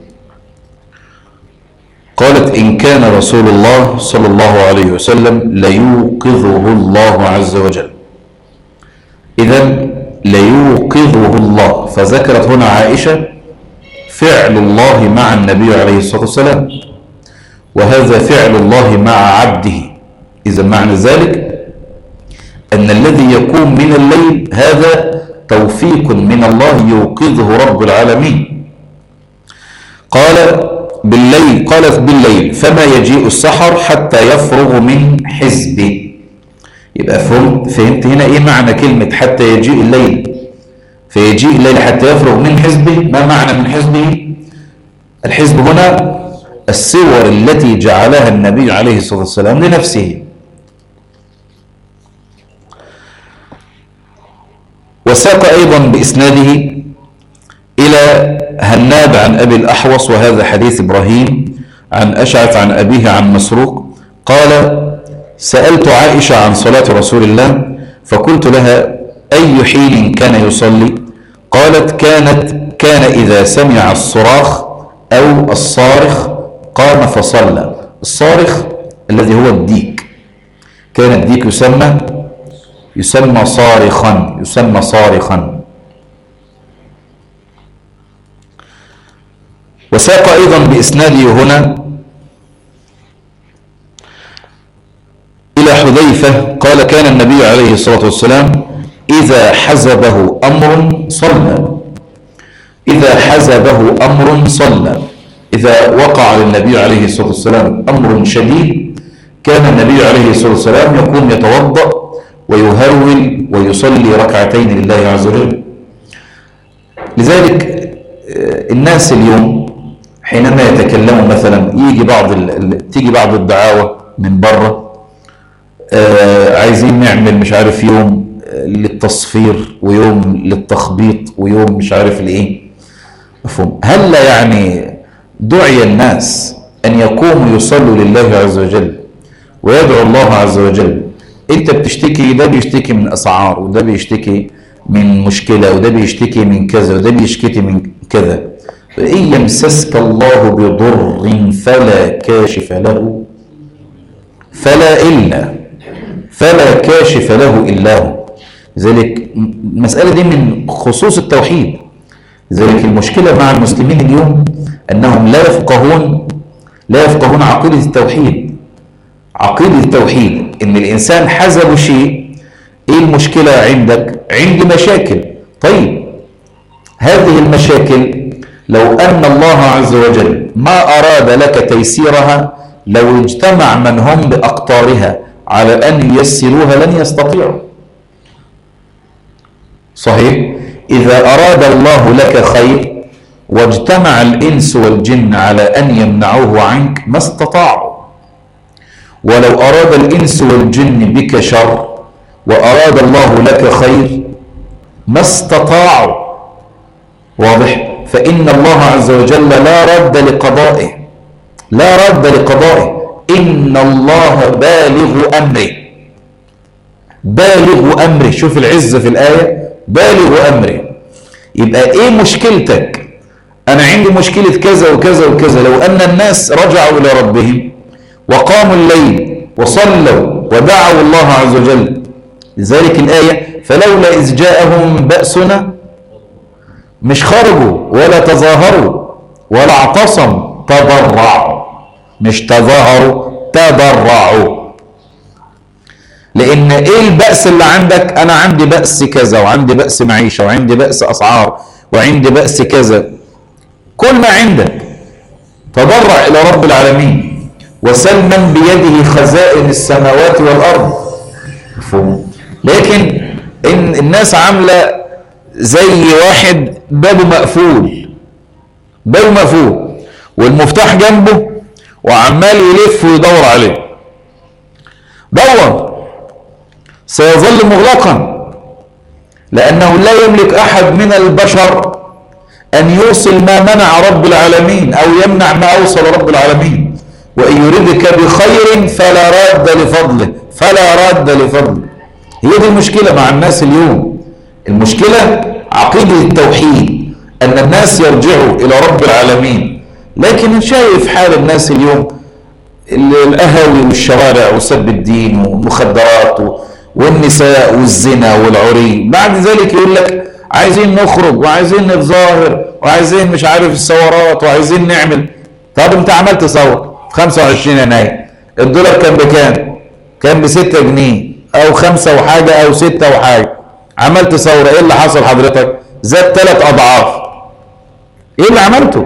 قالت إن كان رسول الله صلى الله عليه وسلم ليوقظه الله عز وجل إذا ليوقظه الله فذكرت هنا عائشة فعل الله مع النبي عليه الصلاة والسلام وهذا فعل الله مع عبده إذا معنى ذلك أن الذي يقوم من الليل هذا توفيق من الله يوقظه رب العالمين قال بالليل قالت بالليل فما يجيء السحر حتى يفرغ من حزبه يبقى فهمت, فهمت هنا ايه معنى كلمة حتى يجيء الليل فيجيء الليل حتى يفرغ من حزبه ما معنى من حزبه الحزب هنا الصور التي جعلها النبي عليه الصلاة والسلام لنفسه وساق أيضا بإسناده إلى هناد عن أبي الأحوص وهذا حديث إبراهيم عن أشعث عن أبيه عن مسروق قال سألت عائشة عن صلاة رسول الله فقلت لها أي حين كان يصلي قالت كانت كان إذا سمع الصراخ أو الصارخ قام فصلى الصارخ الذي هو الديك كان الديك يسمى يسمى صارخا يسمى صارخا وساق أيضا بإسناده هنا إلى حذيفة قال كان النبي عليه الصلاة والسلام إذا حزبه أمر صلى إذا حزبه أمر صلى إذا وقع للنبي عليه الصلاة والسلام أمر شديد كان النبي عليه الصلاة والسلام يقوم يتوضأ ويهرول ويصلي ركعتين لله عز وجل لذلك آه، الناس اليوم حينما يتكلموا مثلا يجي بعض تيجي بعض الدعاوى من بره آه عايزين نعمل مش عارف يوم آه، للتصفير ويوم للتخبيط ويوم مش عارف لايه مفهوم هل يعني دعي الناس ان يقوموا يصلوا لله عز وجل ويدعو الله عز وجل انت بتشتكي ده بيشتكي من اسعار وده بيشتكي من مشكله وده بيشتكي من كذا وده بيشتكي من كذا فإن يمسسك الله بضر فلا كاشف له فلا إلا فلا كاشف له إلا هو لذلك المسألة دي من خصوص التوحيد لذلك المشكلة مع المسلمين اليوم أنهم لا يفقهون لا يفقهون عقيدة التوحيد عقيدة التوحيد إن الإنسان حزب شيء إيه المشكلة عندك عندي مشاكل طيب هذه المشاكل لو أن الله عز وجل ما أراد لك تيسيرها لو اجتمع من هم بأقطارها على أن ييسروها لن يستطيعوا صحيح إذا أراد الله لك خير واجتمع الإنس والجن على أن يمنعوه عنك ما استطاعوا ولو أراد الإنس والجن بك شر وأراد الله لك خير ما استطاعوا واضح فإن الله عز وجل لا رد لقضائه لا رد لقضائه إن الله بالغ أمره بالغ أمره شوف العزة في الآية بالغ أمره يبقى إيه مشكلتك أنا عندي مشكلة كذا وكذا وكذا لو أن الناس رجعوا إلى ربهم وقاموا الليل وصلوا ودعوا الله عز وجل لذلك الآية فلولا إذ جاءهم بأسنا مش خرجوا ولا تظاهروا ولا اعتصموا تضرعوا مش تظاهروا تضرعوا لان ايه البأس اللي عندك انا عندي بأس كذا وعندي بأس معيشة وعندي بأس اسعار وعندي بأس كذا كل ما عندك تضرع الى رب العالمين وسل من بيده خزائن السماوات والارض مفهوم لكن ان الناس عامله زي واحد بابه مقفول بابه مقفول والمفتاح جنبه وعمال يلف ويدور عليه دور سيظل مغلقا لأنه لا يملك أحد من البشر أن يوصل ما منع رب العالمين أو يمنع ما أوصل رب العالمين وإن يردك بخير فلا راد لفضله فلا راد لفضله هي دي المشكلة مع الناس اليوم المشكلة عقيدة التوحيد أن الناس يرجعوا إلى رب العالمين لكن شايف حال الناس اليوم الأهاوي والشوارع وسب الدين والمخدرات والنساء والزنا والعري بعد ذلك يقول لك عايزين نخرج وعايزين نتظاهر وعايزين مش عارف الثورات وعايزين نعمل طب انت عملت ثوره 25 يناير الدولار كان بكام؟ كان ب 6 جنيه او خمسة وحاجة او ستة وحاجة عملت ثورة ايه اللي حصل حضرتك زاد ثلاث اضعاف ايه اللي عملته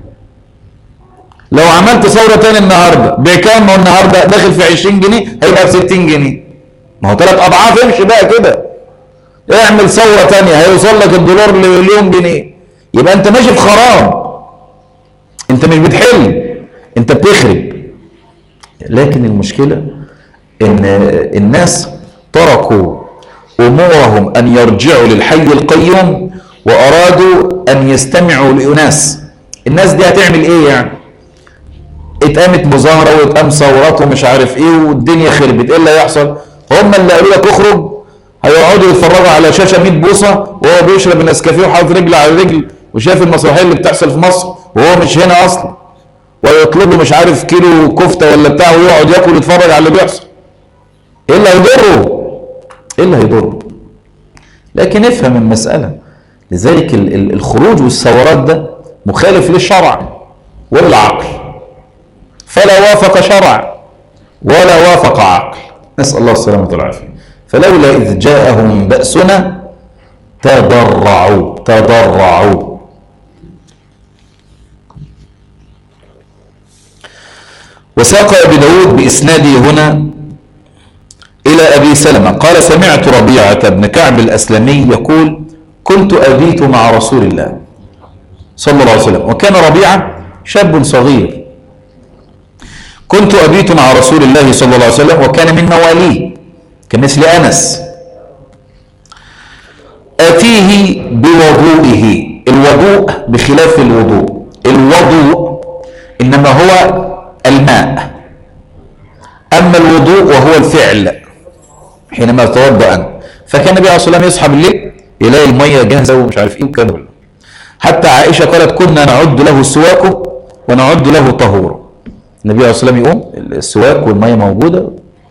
لو عملت ثورة تاني النهاردة بكام هو النهاردة داخل في 20 جنيه هيبقى ب 60 جنيه ما هو ثلاث اضعاف امشي بقى كده اعمل ثورة تانية هيوصل لك الدولار لمليون جنيه يبقى انت ماشي في خراب انت مش بتحل انت بتخرب لكن المشكلة ان الناس تركوا امورهم ان يرجعوا للحي القيوم وارادوا ان يستمعوا لاناس الناس دي هتعمل ايه يعني اتقامت مظاهرة واتقام ثورات ومش عارف ايه والدنيا خربت ايه اللي هيحصل هم اللي قالوا لك اخرج هيقعدوا يتفرجوا على شاشة 100 بوصة وهو بيشرب النسكافيه وحاطط رجل على رجل وشايف المسرحية اللي بتحصل في مصر وهو مش هنا اصلا ويطلب له مش عارف كيلو كفتة ولا بتاع ويقعد ياكل يتفرج على اللي بيحصل ايه اللي هيضره ايه اللي هيضره لكن افهم المسألة لذلك ال- ال- الخروج والثورات ده مخالف للشرع وللعقل فلا وافق شرع ولا وافق عقل نسأل الله السلامة والعافية فلولا إذ جاءهم بأسنا تضرعوا تضرعوا وساق أبي داود بإسناده هنا إلى أبي سلمة قال سمعت ربيعة بن كعب الأسلمي يقول كنت أبيت مع رسول الله صلى الله عليه وسلم وكان ربيعة شاب صغير كنت أبيت مع رسول الله صلى الله عليه وسلم وكان من مواليه كمثل أنس آتيه بوضوئه الوضوء بخلاف الوضوء الوضوء إنما هو الماء أما الوضوء وهو الفعل حينما يتوضأ أنت فكان النبي عليه الصلاة والسلام يصحى بالليل يلاقي المية جاهزة ومش عارف إيه وكده كله. حتى عائشة قالت كنا نعد له السواك ونعد له طهورا النبي عليه الصلاة والسلام يقوم السواك والمية موجودة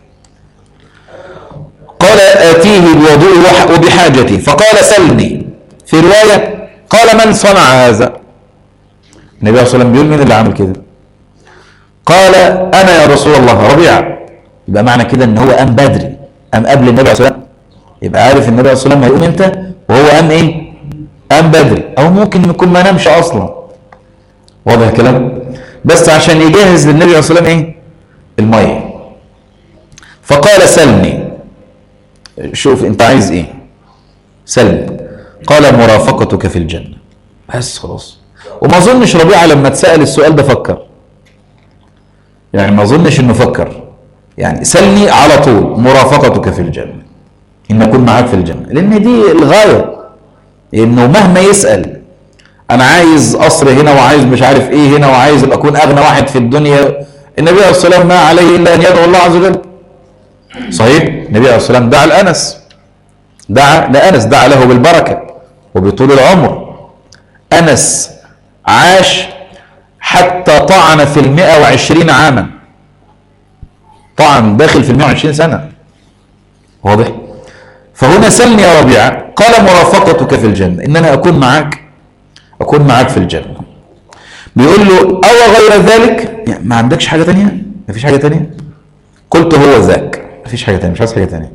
قال آتيه بوضوء وح- وبحاجتي فقال سلني في رواية قال من صنع هذا النبي عليه الصلاة والسلام بيقول مين اللي عمل كده قال أنا يا رسول الله ربيعة يبقى معنى كده إن هو قام بدري قام قبل النبي عليه الصلاة والسلام يبقى عارف النبي عليه الصلاة والسلام هيقوم إمتى وهو قام إيه قام بدري أو ممكن يكون ما نامش أصلا واضح الكلام بس عشان يجهز للنبي عليه الصلاة والسلام إيه المية فقال سلني شوف انت عايز ايه سلم قال مرافقتك في الجنة بس خلاص وما اظنش ربيعة لما اتسأل السؤال ده فكر يعني ما اظنش انه فكر يعني سلني على طول مرافقتك في الجنة ان اكون معاك في الجنة لان دي الغاية انه مهما يسأل انا عايز قصر هنا وعايز مش عارف ايه هنا وعايز ابقى اكون اغنى واحد في الدنيا النبي عليه الصلاة والسلام ما عليه الا ان يدعو الله عز وجل صحيح النبي عليه الصلاة والسلام دعا لأنس دعا لأنس دعا له بالبركة وبطول العمر أنس عاش حتى طعن في المئة وعشرين عاما طعن داخل في المئة وعشرين سنة واضح فهنا سلني يا ربيعة قال مرافقتك في الجنة إن أنا أكون معك أكون معك في الجنة بيقول له أو غير ذلك يعني ما عندكش حاجة تانية ما فيش حاجة تانية قلت هو ذاك مفيش حاجة تانية مش عايز حاجة تانية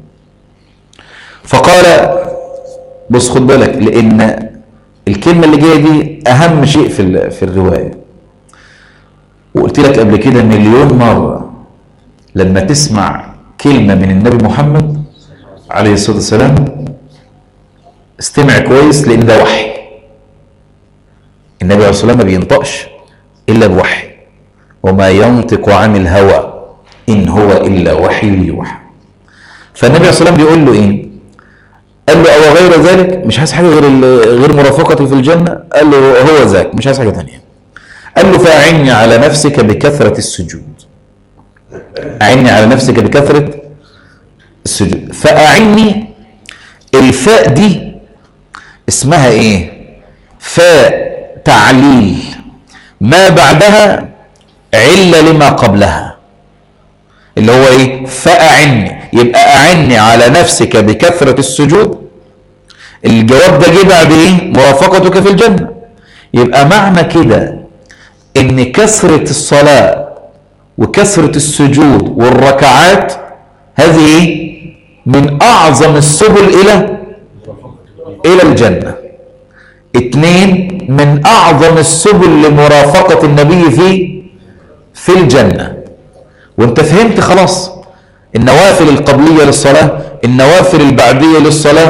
فقال بص خد بالك لأن الكلمة اللي جاية دي أهم شيء في ال- في الرواية وقلت لك قبل كده مليون مرة لما تسمع كلمة من النبي محمد عليه الصلاة والسلام استمع كويس لأن ده وحي النبي عليه الصلاة والسلام ما بينطقش إلا بوحي وما ينطق عن الهوى إن هو إلا وحي يوحى فالنبي عليه الصلاة والسلام بيقول له إيه قال له أو غير ذلك مش عايز حاجة غير ال- غير مرافقتي في الجنة قال له هو ذاك مش عايز حاجة تانية قال له فأعني على نفسك بكثرة السجود أعني على نفسك بكثرة السجود فأعني الفاء دي اسمها ايه فاء تعليل ما بعدها علة لما قبلها اللي هو ايه فأعني يبقى أعني على نفسك بكثرة السجود الجواب ده جه بعد ايه مرافقتك في الجنة يبقى معنى كده ان كثرة الصلاة وكثرة السجود والركعات هذه ايه من اعظم السبل الى الى الجنة اتنين من اعظم السبل لمرافقة النبي في في الجنة وانت فهمت خلاص النوافل القبلية للصلاة النوافل البعدية للصلاة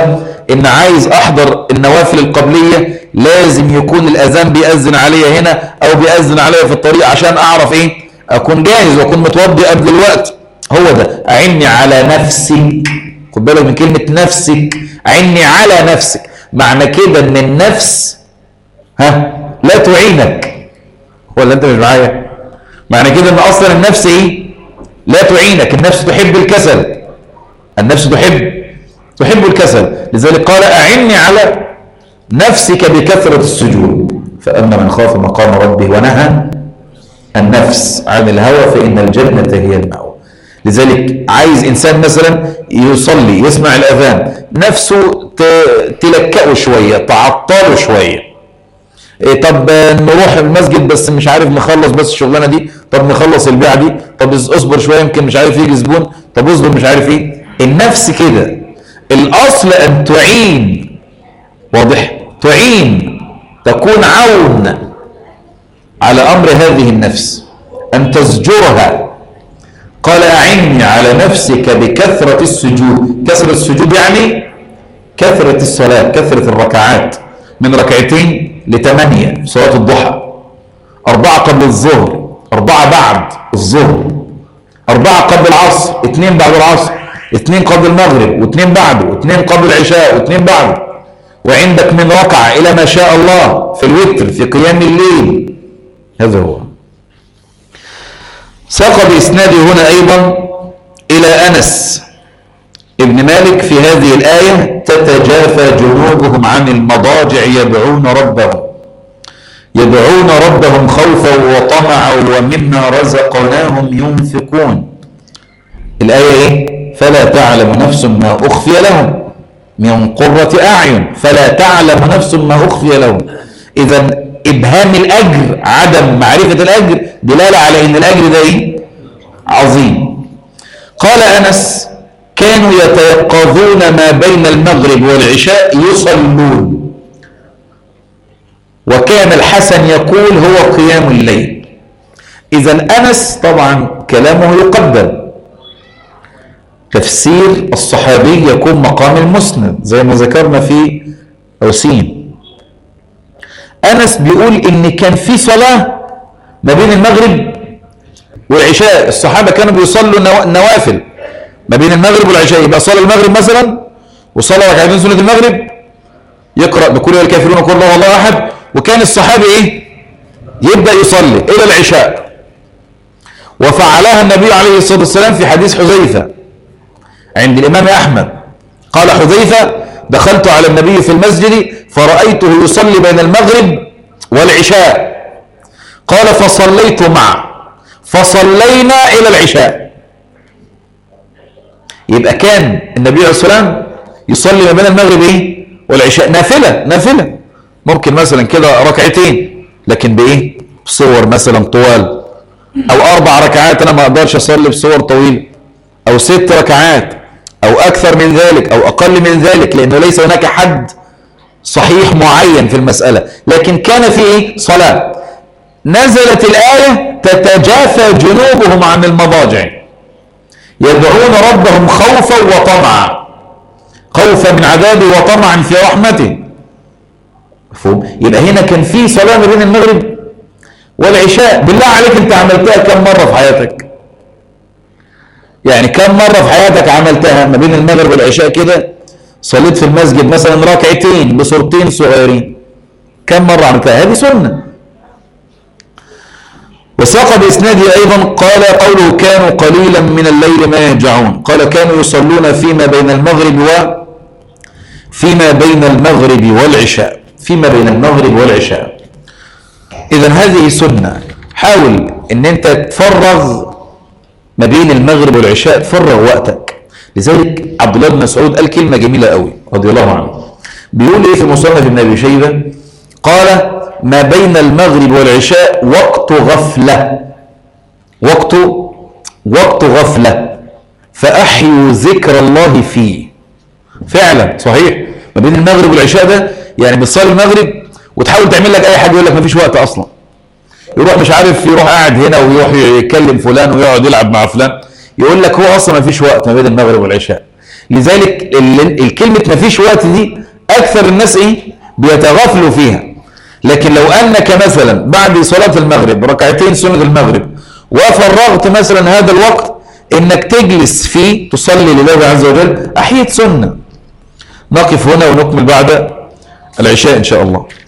ان عايز احضر النوافل القبلية لازم يكون الاذان بيأذن عليا هنا او بيأذن عليا في الطريق عشان اعرف ايه اكون جاهز واكون متوضي قبل الوقت هو ده اعني على نفسك خد بالك من كلمة نفسك اعني على نفسك معنى كده ان النفس ها لا تعينك ولا انت مش معايا معنى كده ان اصلا النفس ايه لا تعينك النفس تحب الكسل النفس تحب تحب الكسل لذلك قال اعني على نفسك بكثرة السجود فأما من خاف مقام ربه ونهى النفس عن الهوى فإن الجنة هي المأوى لذلك عايز إنسان مثلا يصلي يسمع الأذان نفسه تلكأه شوية تعطله شوية إيه طب نروح المسجد بس مش عارف نخلص بس الشغلانه دي طب نخلص البيعه دي طب اصبر شويه يمكن مش عارف يجي زبون طب اصبر مش عارف ايه النفس كده الاصل ان تعين واضح تعين تكون عون على امر هذه النفس ان تزجرها قال اعني على نفسك بكثره السجود كثره السجود يعني كثره الصلاه كثره الركعات من ركعتين لثمانية صلاة الضحى أربعة قبل الظهر أربعة بعد الظهر أربعة قبل العصر اثنين بعد العصر اثنين قبل المغرب واثنين بعده واثنين قبل العشاء واثنين بعده وعندك من ركعة إلى ما شاء الله في الوتر في قيام الليل هذا هو ساق بإسناده هنا أيضا إلى أنس ابن مالك في هذه الآية تتجافى جنوبهم عن المضاجع يدعون ربهم يدعون ربهم خوفا وطمعا ومما رزقناهم ينفقون الآية إيه؟ فلا تعلم نفس ما أخفي لهم من قرة أعين فلا تعلم نفس ما أخفي لهم إذا إبهام الأجر عدم معرفة الأجر دلالة على أن الأجر ده إيه؟ عظيم قال أنس كانوا يتيقظون ما بين المغرب والعشاء يصلون وكان الحسن يقول هو قيام الليل إذا أنس طبعا كلامه يقدم تفسير الصحابي يكون مقام المسند زي ما ذكرنا في عسين أنس بيقول إن كان في صلاة ما بين المغرب والعشاء الصحابة كانوا بيصلوا النوافل ما بين المغرب والعشاء يبقى صلى المغرب مثلا وصلى ركعتين سنة المغرب يقرأ بكل الكافرون وكل الله والله أحد وكان الصحابي إيه يبدأ يصلي إلى العشاء وفعلها النبي عليه الصلاة والسلام في حديث حذيفة عند الإمام أحمد قال حذيفة دخلت على النبي في المسجد فرأيته يصلي بين المغرب والعشاء قال فصليت معه فصلينا إلى العشاء يبقى كان النبي عليه الصلاة والسلام يصلي ما بين المغرب ايه والعشاء نافلة نافلة ممكن مثلا كده ركعتين لكن بايه بصور مثلا طوال او اربع ركعات انا ما اقدرش اصلي بصور طويله او ست ركعات او اكثر من ذلك او اقل من ذلك لانه ليس هناك حد صحيح معين في المسألة لكن كان في ايه صلاة نزلت الآية تتجافى جنوبهم عن المضاجع يدعون ربهم خوفا وطمعا خوفا من عذابه وطمعا في رحمته مفهوم يبقى هنا كان في صلاه ما بين المغرب والعشاء بالله عليك انت عملتها كم مره في حياتك يعني كم مره في حياتك عملتها ما بين المغرب والعشاء كده صليت في المسجد مثلا ركعتين بصورتين صغيرين كم مره عملتها هذه سنه وساق بإسناده أيضا قال قوله كانوا قليلا من الليل ما يهجعون قال كانوا يصلون فيما بين المغرب و فيما بين المغرب والعشاء فيما بين المغرب والعشاء إذا هذه سنة حاول أن أنت تفرغ ما بين المغرب والعشاء تفرغ وقتك لذلك عبد الله بن مسعود قال كلمة جميلة قوي رضي الله عنه بيقول إيه في مصنف ابن أبي شيبة قال ما بين المغرب والعشاء وقت غفلة وقت وقت غفلة فأحيوا ذكر الله فيه فعلا صحيح ما بين المغرب والعشاء ده يعني بتصلي المغرب وتحاول تعمل لك اي حاجه يقول لك ما فيش وقت اصلا يروح مش عارف يروح قاعد هنا ويروح يكلم فلان ويقعد يلعب مع فلان يقول لك هو اصلا ما فيش وقت ما بين المغرب والعشاء لذلك ال- الكلمة مفيش وقت دي أكثر الناس إيه بيتغافلوا فيها لكن لو أنك مثلا بعد صلاة المغرب ركعتين سنة المغرب وفرغت مثلا هذا الوقت إنك تجلس فيه تصلي لله عز وجل أحيت سنة نقف هنا ونكمل بعد العشاء إن شاء الله